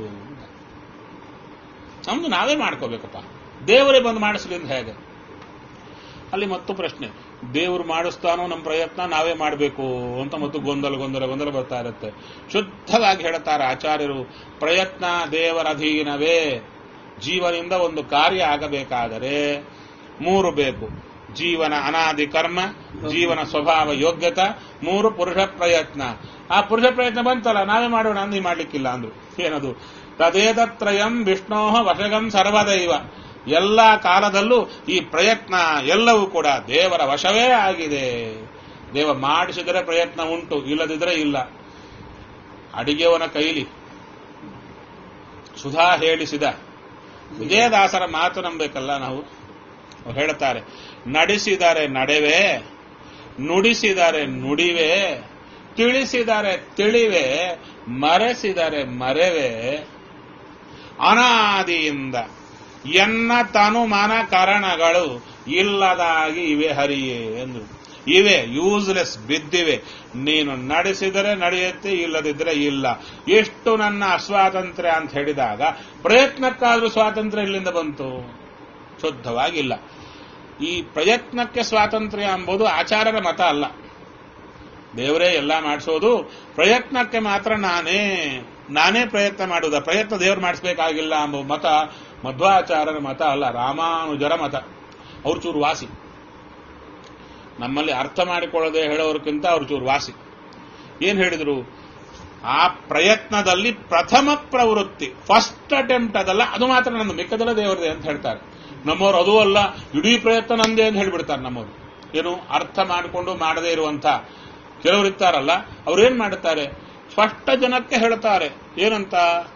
ನಮ್ದು ನಾವೇ ಮಾಡ್ಕೋಬೇಕಪ್ಪ ದೇವರೇ ಬಂದು ಮಾಡಿಸ್ಲಿ ಅಂತ ಹೇಗೆ ಅಲ್ಲಿ ಮತ್ತು ಪ್ರಶ್ನೆ ದೇವರು ಮಾಡಿಸ್ತಾನೋ ನಮ್ಮ ಪ್ರಯತ್ನ ನಾವೇ ಮಾಡಬೇಕು ಅಂತ ಮತ್ತು ಗೊಂದಲ ಗೊಂದಲ ಗೊಂದಲ ಬರ್ತಾ ಇರುತ್ತೆ ಶುದ್ಧವಾಗಿ ಹೇಳ್ತಾರೆ ಆಚಾರ್ಯರು ಪ್ರಯತ್ನ ದೇವರ ಅಧೀನವೇ ಜೀವನಿಂದ ಒಂದು ಕಾರ್ಯ ಆಗಬೇಕಾದರೆ ಮೂರು ಬೇಕು ಜೀವನ ಅನಾದಿ ಕರ್ಮ ಜೀವನ ಸ್ವಭಾವ ಯೋಗ್ಯತ ಮೂರು ಪುರುಷ ಪ್ರಯತ್ನ ಆ ಪುರುಷ ಪ್ರಯತ್ನ ಬಂತಲ್ಲ ನಾವೇ ಮಾಡೋಣ ಅಂದ್ ಮಾಡ್ಲಿಕ್ಕಿಲ್ಲ ಅಂದ್ರು ಏನದು ತದೇದತ್ರಯಂ ವಿಷ್ಣೋ ವಶಗಂ ಸರ್ವದೈವ ಎಲ್ಲ ಕಾಲದಲ್ಲೂ ಈ ಪ್ರಯತ್ನ ಎಲ್ಲವೂ ಕೂಡ ದೇವರ ವಶವೇ ಆಗಿದೆ ದೇವ ಮಾಡಿಸಿದರೆ ಪ್ರಯತ್ನ ಉಂಟು ಇಲ್ಲದಿದ್ರೆ ಇಲ್ಲ ಅಡಿಗೆಯವನ ಕೈಲಿ ಸುಧಾ ಹೇಳಿಸಿದ ವಿಜಯದಾಸರ ಮಾತು ನಂಬೇಕಲ್ಲ ನಾವು ಅವ್ರು ಹೇಳುತ್ತಾರೆ ನಡೆಸಿದರೆ ನಡೆವೆ ನುಡಿಸಿದರೆ ನುಡಿವೆ ತಿಳಿಸಿದರೆ ತಿಳಿವೆ ಮರೆಸಿದರೆ ಮರೆವೆ ಅನಾದಿಯಿಂದ ಎನ್ನ ತನು ಮನ ಕರಣಗಳು ಇಲ್ಲದಾಗಿ ಇವೆ ಹರಿಯೇ ಎಂದು ಇವೆ ಯೂಸ್ಲೆಸ್ ಬಿದ್ದಿವೆ ನೀನು ನಡೆಸಿದರೆ ನಡೆಯುತ್ತೆ ಇಲ್ಲದಿದ್ರೆ ಇಲ್ಲ ಎಷ್ಟು ನನ್ನ ಅಸ್ವಾತಂತ್ರ್ಯ ಅಂತ ಹೇಳಿದಾಗ ಪ್ರಯತ್ನಕ್ಕಾದ್ರೂ ಸ್ವಾತಂತ್ರ್ಯ ಇಲ್ಲಿಂದ ಬಂತು ಶುದ್ಧವಾಗಿಲ್ಲ ಈ ಪ್ರಯತ್ನಕ್ಕೆ ಸ್ವಾತಂತ್ರ್ಯ ಎಂಬುದು ಆಚಾರರ ಮತ ಅಲ್ಲ ದೇವರೇ ಎಲ್ಲ ಮಾಡಿಸೋದು ಪ್ರಯತ್ನಕ್ಕೆ ಮಾತ್ರ ನಾನೇ ನಾನೇ ಪ್ರಯತ್ನ ಮಾಡುವುದ ಪ್ರಯತ್ನ ದೇವರು ಮಾಡಿಸ್ಬೇಕಾಗಿಲ್ಲ ಎಂಬ ಮತ ಮಧ್ವಾಚಾರ್ಯರ ಮತ ಅಲ್ಲ ರಾಮಾನುಜರ ಮತ ಅವ್ರು ಚೂರು ವಾಸಿ ನಮ್ಮಲ್ಲಿ ಅರ್ಥ ಮಾಡಿಕೊಳ್ಳದೆ ಹೇಳೋರ್ಕಿಂತ ಅವ್ರು ಚೂರು ವಾಸಿ ಏನ್ ಹೇಳಿದ್ರು ಆ ಪ್ರಯತ್ನದಲ್ಲಿ ಪ್ರಥಮ ಪ್ರವೃತ್ತಿ ಫಸ್ಟ್ ಅಟೆಂಪ್ಟ್ ಅದಲ್ಲ ಅದು ಮಾತ್ರ ನಂದು ಮಿಕ್ಕದಲ್ಲ ದೇವರದೇ ಅಂತ ಹೇಳ್ತಾರೆ ನಮ್ಮವ್ರು ಅದೂ ಅಲ್ಲ ಇಡೀ ಪ್ರಯತ್ನ ನಂದೇ ಅಂತ ಹೇಳ್ಬಿಡ್ತಾರೆ ನಮ್ಮವರು ಏನು ಅರ್ಥ ಮಾಡಿಕೊಂಡು ಮಾಡದೇ ಇರುವಂತ ಕೆಲವರು ಇರ್ತಾರಲ್ಲ ಅವ್ರೇನ್ ಮಾಡುತ್ತಾರೆ ಸ್ಪಷ್ಟ ಜನಕ್ಕೆ ಹೇಳ್ತಾರೆ ಏನಂತ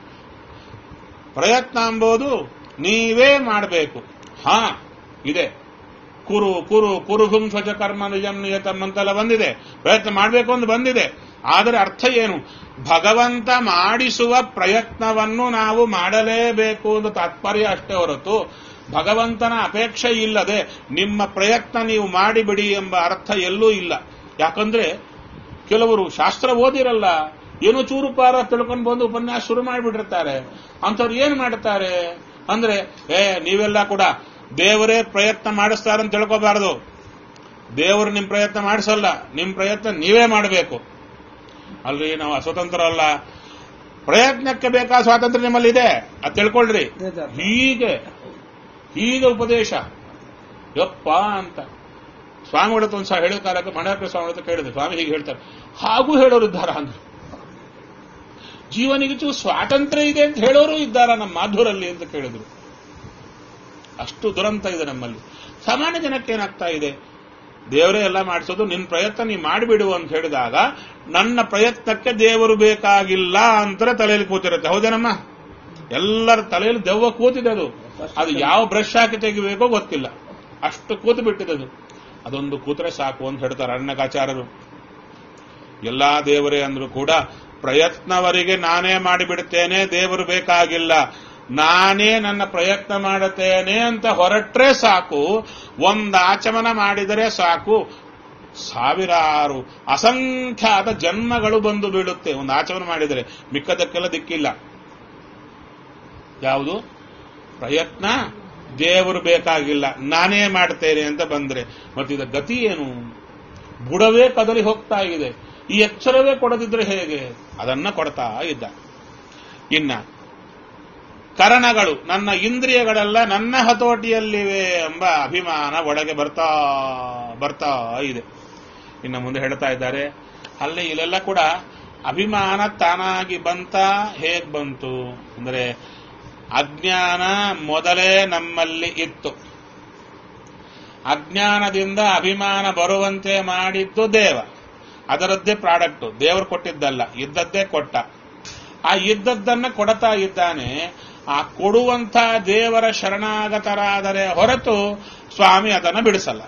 ಪ್ರಯತ್ನ ಎಂಬುದು ನೀವೇ ಮಾಡಬೇಕು ಹಾ ಇದೆ ಕುರು ಕುರು ಕುರುಹುಂ ಸ್ವಚ ಕರ್ಮ ನಿಜಂ ನಿಯತಂ ಅಂತೆಲ್ಲ ಬಂದಿದೆ ಪ್ರಯತ್ನ ಮಾಡಬೇಕು ಅಂತ ಬಂದಿದೆ ಆದರೆ ಅರ್ಥ ಏನು ಭಗವಂತ ಮಾಡಿಸುವ ಪ್ರಯತ್ನವನ್ನು ನಾವು ಮಾಡಲೇಬೇಕು ಅಂತ ತಾತ್ಪರ್ಯ ಅಷ್ಟೇ ಹೊರತು ಭಗವಂತನ ಅಪೇಕ್ಷೆ ಇಲ್ಲದೆ ನಿಮ್ಮ ಪ್ರಯತ್ನ ನೀವು ಮಾಡಿಬಿಡಿ ಎಂಬ ಅರ್ಥ ಎಲ್ಲೂ ಇಲ್ಲ ಯಾಕಂದ್ರೆ ಕೆಲವರು ಶಾಸ್ತ್ರ ಓದಿರಲ್ಲ ಏನೋ ಚೂರು ಪಾರ ತಿಳ್ಕೊಂಡು ಬಂದು ಉಪನ್ಯಾಸ ಶುರು ಮಾಡಿಬಿಟ್ಟಿರ್ತಾರೆ ಅಂಥವ್ರು ಏನ್ ಮಾಡ್ತಾರೆ ಅಂದ್ರೆ ಏ ನೀವೆಲ್ಲ ಕೂಡ ದೇವರೇ ಪ್ರಯತ್ನ ಮಾಡಿಸ್ತಾರೆ ಅಂತ ತಿಳ್ಕೋಬಾರದು ದೇವರು ನಿಮ್ ಪ್ರಯತ್ನ ಮಾಡಿಸಲ್ಲ ನಿಮ್ ಪ್ರಯತ್ನ ನೀವೇ ಮಾಡಬೇಕು ಅಲ್ರಿ ನಾವು ಅಸ್ವತಂತ್ರ ಅಲ್ಲ ಪ್ರಯತ್ನಕ್ಕೆ ಬೇಕಾದ ಸ್ವಾತಂತ್ರ್ಯ ನಿಮ್ಮಲ್ಲಿ ಇದೆ ಅದು ತಿಳ್ಕೊಳ್ರಿ ಹೀಗೆ ಹೀಗೆ ಉಪದೇಶ ಯಪ್ಪ ಅಂತ ಸ್ವಾಮಿಗಳ ಹತ್ರ ಒಂದ್ಸಲ ಹೇಳಿದ ಕಾಲಕ್ಕೆ ಮಣಾರ್ಕ ಸ್ವಾಮಿ ಹತ್ರ ಕೇಳಿದೆ ಸ್ವಾಮಿ ಹೀಗೆ ಹೇಳ್ತಾರೆ ಹಾಗೂ ಹೇಳೋರು ಇದ್ದಾರ ಅಂದ್ರು ಜೀವನಿಗೆ ಚೂ ಸ್ವಾತಂತ್ರ್ಯ ಇದೆ ಅಂತ ಹೇಳೋರು ಇದ್ದಾರ ನಮ್ಮ ಮಾಧುರಲ್ಲಿ ಅಂತ ಕೇಳಿದ್ರು ಅಷ್ಟು ದುರಂತ ಇದೆ ನಮ್ಮಲ್ಲಿ ಸಾಮಾನ್ಯ ಜನಕ್ಕೆ ಏನಾಗ್ತಾ ಇದೆ ದೇವರೇ ಎಲ್ಲ ಮಾಡಿಸೋದು ನಿನ್ನ ಪ್ರಯತ್ನ ನೀ ಮಾಡಿಬಿಡು ಅಂತ ಹೇಳಿದಾಗ ನನ್ನ ಪ್ರಯತ್ನಕ್ಕೆ ದೇವರು ಬೇಕಾಗಿಲ್ಲ ಅಂತ ತಲೆಯಲ್ಲಿ ಕೂತಿರುತ್ತೆ ಹೌದೇನಮ್ಮ ಎಲ್ಲರ ತಲೆಯಲ್ಲಿ ದೆವ್ವ ಕೂತಿದೆ ಅದು ಅದು ಯಾವ ಬ್ರಷ್ ಹಾಕಿ ತೆಗಿಬೇಕೋ ಗೊತ್ತಿಲ್ಲ ಅಷ್ಟು ಕೂತು ಬಿಟ್ಟಿದೆ ಅದು ಅದೊಂದು ಕೂತ್ರೆ ಸಾಕು ಅಂತ ಹೇಳ್ತಾರೆ ಅಣ್ಣಕಾಚಾರ್ಯರು ಎಲ್ಲಾ ದೇವರೇ ಅಂದ್ರೂ ಕೂಡ ಪ್ರಯತ್ನವರಿಗೆ ನಾನೇ ಮಾಡಿಬಿಡ್ತೇನೆ ದೇವರು ಬೇಕಾಗಿಲ್ಲ ನಾನೇ ನನ್ನ ಪ್ರಯತ್ನ ಮಾಡುತ್ತೇನೆ ಅಂತ ಹೊರಟ್ರೆ ಸಾಕು ಒಂದು ಆಚಮನ ಮಾಡಿದರೆ ಸಾಕು ಸಾವಿರಾರು ಅಸಂಖ್ಯಾತ ಜನ್ಮಗಳು ಬಂದು ಬೀಳುತ್ತೆ ಒಂದು ಆಚಮನ ಮಾಡಿದರೆ ಮಿಕ್ಕದಕ್ಕೆಲ್ಲ ದಿಕ್ಕಿಲ್ಲ ಯಾವುದು ಪ್ರಯತ್ನ ದೇವರು ಬೇಕಾಗಿಲ್ಲ ನಾನೇ ಮಾಡ್ತೇನೆ ಅಂತ ಬಂದ್ರೆ ಮತ್ತಿದ ಗತಿ ಏನು ಬುಡವೇ ಕದಲಿ ಹೋಗ್ತಾ ಇದೆ ಈ ಎಚ್ಚರವೇ ಕೊಡದಿದ್ರೆ ಹೇಗೆ ಅದನ್ನ ಕೊಡ್ತಾ ಇದ್ದ ಇನ್ನ ಕರಣಗಳು ನನ್ನ ಇಂದ್ರಿಯಗಳೆಲ್ಲ ನನ್ನ ಹತೋಟಿಯಲ್ಲಿವೆ ಎಂಬ ಅಭಿಮಾನ ಒಳಗೆ ಬರ್ತಾ ಬರ್ತಾ ಇದೆ ಇನ್ನು ಮುಂದೆ ಹೇಳ್ತಾ ಇದ್ದಾರೆ ಅಲ್ಲಿ ಇಲ್ಲೆಲ್ಲ ಕೂಡ ಅಭಿಮಾನ ತಾನಾಗಿ ಬಂತ ಹೇಗ್ ಬಂತು ಅಂದ್ರೆ ಅಜ್ಞಾನ ಮೊದಲೇ ನಮ್ಮಲ್ಲಿ ಇತ್ತು ಅಜ್ಞಾನದಿಂದ ಅಭಿಮಾನ ಬರುವಂತೆ ಮಾಡಿದ್ದು ದೇವ ಅದರದ್ದೇ ಪ್ರಾಡಕ್ಟ್ ದೇವರು ಕೊಟ್ಟಿದ್ದಲ್ಲ ಇದ್ದದ್ದೇ ಕೊಟ್ಟ ಆ ಇದ್ದದ್ದನ್ನ ಕೊಡ್ತಾ ಇದ್ದಾನೆ ಆ ಕೊಡುವಂತ ದೇವರ ಶರಣಾಗತರಾದರೆ ಹೊರತು ಸ್ವಾಮಿ ಅದನ್ನ ಬಿಡಿಸಲ್ಲ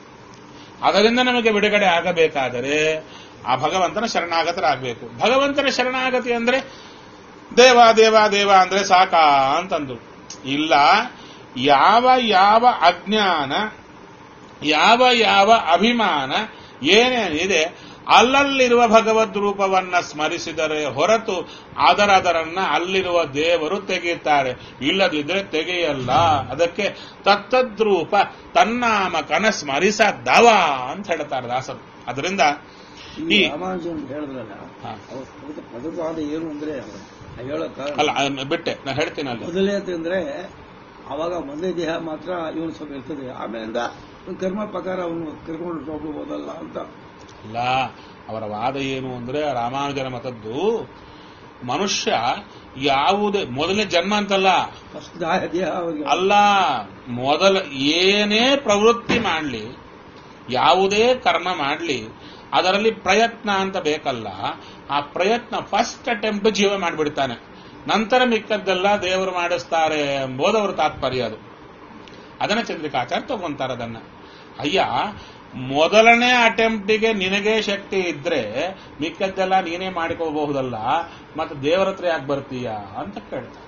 ಅದರಿಂದ ನಮಗೆ ಬಿಡುಗಡೆ ಆಗಬೇಕಾದರೆ ಆ ಭಗವಂತನ ಶರಣಾಗತರಾಗಬೇಕು ಭಗವಂತನ ಶರಣಾಗತಿ ಅಂದ್ರೆ ದೇವ ದೇವ ದೇವ ಅಂದ್ರೆ ಸಾಕಾ ಅಂತಂದು ಇಲ್ಲ ಯಾವ ಯಾವ ಅಜ್ಞಾನ ಯಾವ ಯಾವ ಅಭಿಮಾನ ಏನೇನಿದೆ ಅಲ್ಲಲ್ಲಿರುವ ಭಗವದ್ ರೂಪವನ್ನ ಸ್ಮರಿಸಿದರೆ ಹೊರತು ಅದರದರನ್ನ ಅಲ್ಲಿರುವ ದೇವರು ತೆಗೆಯುತ್ತಾರೆ ಇಲ್ಲದಿದ್ರೆ ತೆಗೆಯಲ್ಲ ಅದಕ್ಕೆ ತತ್ತದ್ರೂಪ ತನ್ನಾಮಕನ ಸ್ಮರಿಸದವ ಅಂತ ಹೇಳ್ತಾರೆ ದಾಸರು ಅದರಿಂದ ಈ ಈ ರಾಮಾನುಜನ್ ಹೇಳಿದ್ರಲ್ಲ ಹಾ. ಅವ್ರ ಪದ- ಪದವಾದ ಏನು ಅಂದ್ರೆ ಆ ಹೇಳೋ ಕಾರಣ ಅಲ್ಲ ಅದನ್ನ ಬಿಟ್ಟೆ ನಾನು ಹೇಳ್ತೀನಿ ಅಲ್ಲಿ ಮೊದಲೇ ಅಂದ್ರೆ ಅವಾಗ ಮೊದಲೇ ದೇಹ ಮಾತ್ರ ಇವನು ಸ್ವಲ್ಪ ಇರ್ತದೆ ಆಮೇಲಿಂದ ಅವ್ನ್ ಕರ್ಮ ಪ್ರಕಾರ ಅವನು ಕರ್ಕೊಂಡು ಹೋಗ್ಬೋದಲ್ಲ ಅಂತ ಅಲ್ಲ ಅವರ ವಾದ ಏನು ಅಂದ್ರೆ ರಾಮಾನುಜನ ಮತದ್ದು ಮನುಷ್ಯ ಯಾವುದೇ ಮೊದಲನೇ ಜನ್ಮ ಅಂತಲ್ಲ ಫಸ್ಟ್ ದೇಹ ಅವರಿಗೆ ಅಲ್ಲ ಮೊದಲ ಏನೇ ಪ್ರವೃತ್ತಿ ಮಾಡಲಿ ಯಾವುದೇ ಕರ್ಮ ಮಾಡಲಿ ಅದರಲ್ಲಿ ಪ್ರಯತ್ನ ಅಂತ ಬೇಕಲ್ಲ ಆ ಪ್ರಯತ್ನ ಫಸ್ಟ್ ಅಟೆಂಪ್ಟ್ ಜೀವ ಮಾಡಿಬಿಡ್ತಾನೆ ನಂತರ ಮಿಕ್ಕದ್ದೆಲ್ಲ ದೇವರು ಮಾಡಿಸ್ತಾರೆ ಎಂಬುದು ಅವರ ತಾತ್ಪರ್ಯ ಅದು ಅದನ್ನ ಚಂದ್ರಿಕಾಚಾರ್ಯ ತಗೊಂತಾರೆ ಅದನ್ನ ಅಯ್ಯ ಮೊದಲನೇ ಅಟೆಂಪ್ಟಿಗೆ ನಿನಗೆ ಶಕ್ತಿ ಇದ್ರೆ ಮಿಕ್ಕದ್ದೆಲ್ಲ ನೀನೇ ಮಾಡಿಕೋಬಹುದಲ್ಲ ಮತ್ತೆ ದೇವರ ಹತ್ರ ಯಾಕೆ ಬರ್ತೀಯ ಅಂತ ಕೇಳ್ತಾರೆ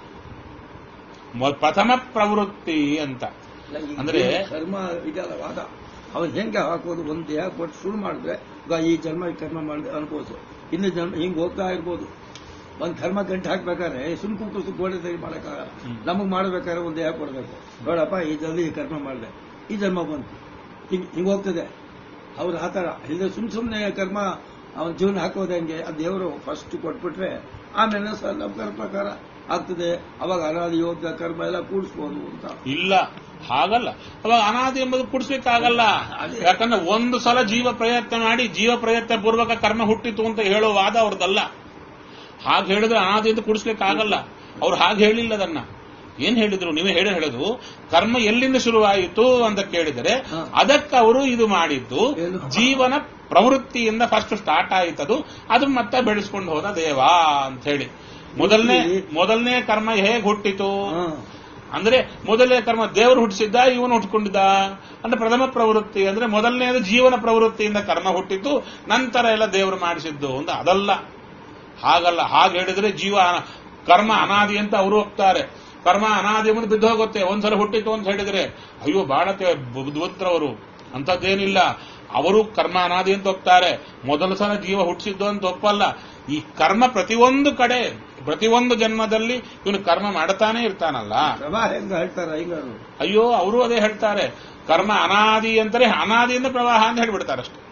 ಮೊದ್- ಪ್ರಥಮ ಪ್ರವೃತ್ತಿ ಅಂತ ಅಲ್ಲ, ಈ ಅಂದ್ರೆ- ಕರ್ಮ ಇದೆಲ್ಲ ವಾದ ಅವ್ರು ಹೆಂಗೆ ಹಾಕೋದು ಒಂದು ದೇಹ ಕೊಟ್ಟು ಶುರು ಮಾಡಿದ್ರೆ ಈಗ ಈ ಜನ್ಮ ಈ ಕರ್ಮ ಮಾಡಿದೆ ಅನ್ಕೋದು ಇನ್ನು ಜನ್ಮ ಹಿಂಗ್ ಹೋಗ್ತಾ ಇರ್ಬೋದು ಒಂದ್ ಕರ್ಮ ಗಂಟೆ ಹಾಕ್ಬೇಕಾದ್ರೆ ಸುಮ್ ಕುಂಕು ಗೋಡೆ ಸರಿ ಮಾಡಕ್ಕಾಗಲ್ಲ ಹ್ಮ್. ನಮಗ್ ಮಾಡ್ಬೇಕಾದ್ರೆ ಒಂದ್ ದೇಹ ಕೊಡ್ಬೇಕು ನೋಡಪ್ಪ ಈ ಜನ್ಮ ಈ ಕರ್ಮ ಮಾಡಿದೆ ಈ ಜನ್ಮ ಬಂತು ಹಿಂಗ್ ಹಿಂಗ್ ಹೋಗ್ತದೆ ಅವ್ರು ಆತರ ಇಲ್ಲ ಸುಮ್ ಸುಮ್ನೆ ಕರ್ಮ ಅವನ ಜೀವನ ಹಾಕೋದು ಹೆಂಗೆ ಆ ದೇವರು ಫಸ್ಟ್ ಕೊಟ್ಬಿಟ್ರೆ ಆಮೇಲೆ ಸರ್ ನಮ್ಮ ಕರ್ಮ ಪ್ರಕಾರ ಆಗ್ತದೆ ಅವಾಗ ಅನಾದಿ ಯೋಗ ಕರ್ಮ ಎಲ್ಲ ಕೂಡಿಸ್ಬೋದು ಅಂತ ಇಲ್ಲ ಹಾಗಲ್ಲ ಅವಾಗ ಅನಾದಿ ಎಂಬುದು ಕುಡಿಸ್ಲಿಕ್ಕಾಗಲ್ಲ ಯಾಕಂದ್ರೆ ಒಂದು ಸಲ ಜೀವ ಪ್ರಯತ್ನ ಮಾಡಿ ಜೀವ ಪ್ರಯತ್ನ ಪೂರ್ವಕ ಕರ್ಮ ಹುಟ್ಟಿತು ಅಂತ ಹೇಳೋ ವಾದ ಅವ್ರದ್ದಲ್ಲ ಹಾಗೆ ಹೇಳಿದ್ರೆ ಅನಾದಿ ಅಂತ ಕುಡಿಸ್ಲಿಕ್ಕಾಗಲ್ಲ ಅವ್ರು ಹಾಗೆ ಹೇಳಿಲ್ಲ ಅದನ್ನ ಏನ್ ಹೇಳಿದ್ರು ನೀವೇ ಹೇಳಿ ಹೇಳೋದು ಕರ್ಮ ಎಲ್ಲಿಂದ ಶುರುವಾಯಿತು ಅಂತ ಕೇಳಿದರೆ ಹಾ. ಅದಕ್ಕೆ ಅವರು ಇದು ಮಾಡಿದ್ದು ಏನು? ಜೀವನ ಪ್ರವೃತ್ತಿಯಿಂದ ಫಸ್ಟ್ ಸ್ಟಾರ್ಟ್ ಆಯಿತದು ಅದು ಮತ್ತೆ ಬೆಳೆಸ್ಕೊಂಡು ಹೋದ ದೇವ ಅಂತ ಹೇಳಿ ಮೊದಲನೇ ಮೊದಲನೇ ಕರ್ಮ ಹೇಗೆ ಹುಟ್ಟಿತು ಹಾ. ಅಂದ್ರೆ ಮೊದಲನೇ ಕರ್ಮ ದೇವರು ಹುಟ್ಟಿಸಿದ್ದ ಇವನು ಹುಟ್ಕೊಂಡಿದ್ದ ಅಂದ್ರೆ ಪ್ರಥಮ ಪ್ರವೃತ್ತಿ ಅಂದ್ರೆ ಮೊದಲನೇದು ಜೀವನ ಪ್ರವೃತ್ತಿಯಿಂದ ಕರ್ಮ ಹುಟ್ಟಿದ್ದು ನಂತರ ಎಲ್ಲ ದೇವರು ಮಾಡಿಸಿದ್ದು ಅಂತ ಅದಲ್ಲ ಹಾಗಲ್ಲ ಹಾಗೆ ಹೇಳಿದ್ರೆ ಜೀವ ಅನ- ಕರ್ಮ ಅನಾದಿ ಅಂತ ಅವರು ಹೋಗ್ತಾರೆ ಕರ್ಮ ಅನಾದಿ ಮುಂದೆ ಬಿದ್ದು ಹೋಗುತ್ತೆ ಒಂದ್ಸಲ ಹುಟ್ಟಿತು ಅಂತ ಹೇಳಿದ್ರೆ ಅಯ್ಯೋ ಬಾಳ ಬುದ್ಧಿವಂತರವರು ಅಂತದ್ದೇನಿಲ್ಲ ಅವರು ಕರ್ಮ ಅನಾದಿ ಅಂತ ಹೋಗ್ತಾರೆ ಮೊದಲ ಸಲ ಜೀವ ಹುಟ್ಟಿಸಿದ್ದು ಅಂತ ಒಪ್ಪಲ್ಲ ಈ ಕರ್ಮ ಪ್ರತಿಯೊಂದು ಕಡೆ ಪ್ರತಿಯೊಂದು ಜನ್ಮದಲ್ಲಿ ಇವನು ಕರ್ಮ ಮಾಡ್ತಾನೆ ಇರ್ತಾನಲ್ಲ ಪ್ರವಾಹ ಹೆಂಗ ಹೇಳ್ತಾರ ಹಿಂಗಾರು ಅಯ್ಯೋ ಅವರು ಅದೇ ಹೇಳ್ತಾರೆ ಕರ್ಮ ಅನಾದಿ ಅಂತಾರೆ ಅನಾದಿಯಿಂದ ಪ್ರವಾಹ ಅಂತ ಹೇಳ್ಬಿಡ್ತಾರೆ ಅಷ್ಟೇ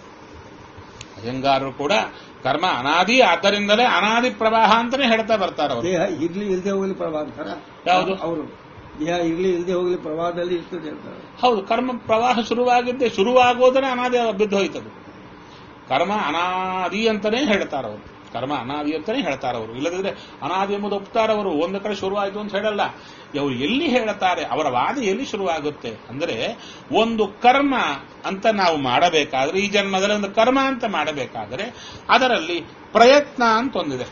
ಅಯ್ಯಂಗಾರರು ಕೂಡ ಕರ್ಮ ಅನಾದಿ ಆದ್ದರಿಂದಲೇ ಅನಾದಿ ಪ್ರವಾಹ ಅಂತಾನೆ ಹೇಳ್ತಾ ಬರ್ತಾರೆ ಅವರು ದೇಹ ಇರ್ಲಿ ಇಲ್ದೆ ಹೋಗ್ಲಿ ಪ್ರವಾಹ ಅಂತಾರ ಯಾವುದು? ಅವರು ದೇಹ ಇರ್ಲಿ ಇಲ್ದೆ ಹೋಗ್ಲಿ ಪ್ರವಾಹದಲ್ಲಿ ಇರ್ತದೆ ಅಂತಾರೆ ಹೌದು ಕರ್ಮ ಪ್ರವಾಹ ಶುರುವಾಗಿದ್ದೆ ಶುರುವಾಗೋದನೆ ಅನಾದಿ ಬಿದ್ದು ಹೋಯ್ತದು ಕರ್ಮ ಅನಾದಿ ಅಂತಾನೆ ಹೇಳ್ತಾರೆ ಅವರು ಕರ್ಮ ಅನಾದಿ ಅಂತಾನೆ ಹೇಳ್ತಾರೆ ಅವರು ಇಲ್ಲದಿದ್ರೆ ಅನಾದಿ ಎಂಬುದು ಒಪ್ತಾರೆ ಅವರು ಒಂದು ಕಡೆ ಶುರುವಾಯಿತು ಅಂತ ಹೇಳಲ್ಲ ಅವರು ಎಲ್ಲಿ ಹೇಳುತ್ತಾರೆ ಅವರ ವಾದ ಎಲ್ಲಿ ಶುರುವಾಗುತ್ತೆ ಅಂದ್ರೆ ಒಂದು ಕರ್ಮ ಅಂತ ನಾವು ಮಾಡಬೇಕಾದ್ರೆ ಈ ಜನ್ಮದಲ್ಲಿ ಒಂದು ಕರ್ಮ ಅಂತ ಮಾಡಬೇಕಾದರೆ ಅದರಲ್ಲಿ ಪ್ರಯತ್ನ ಅಂತ ಒಂದಿದೆ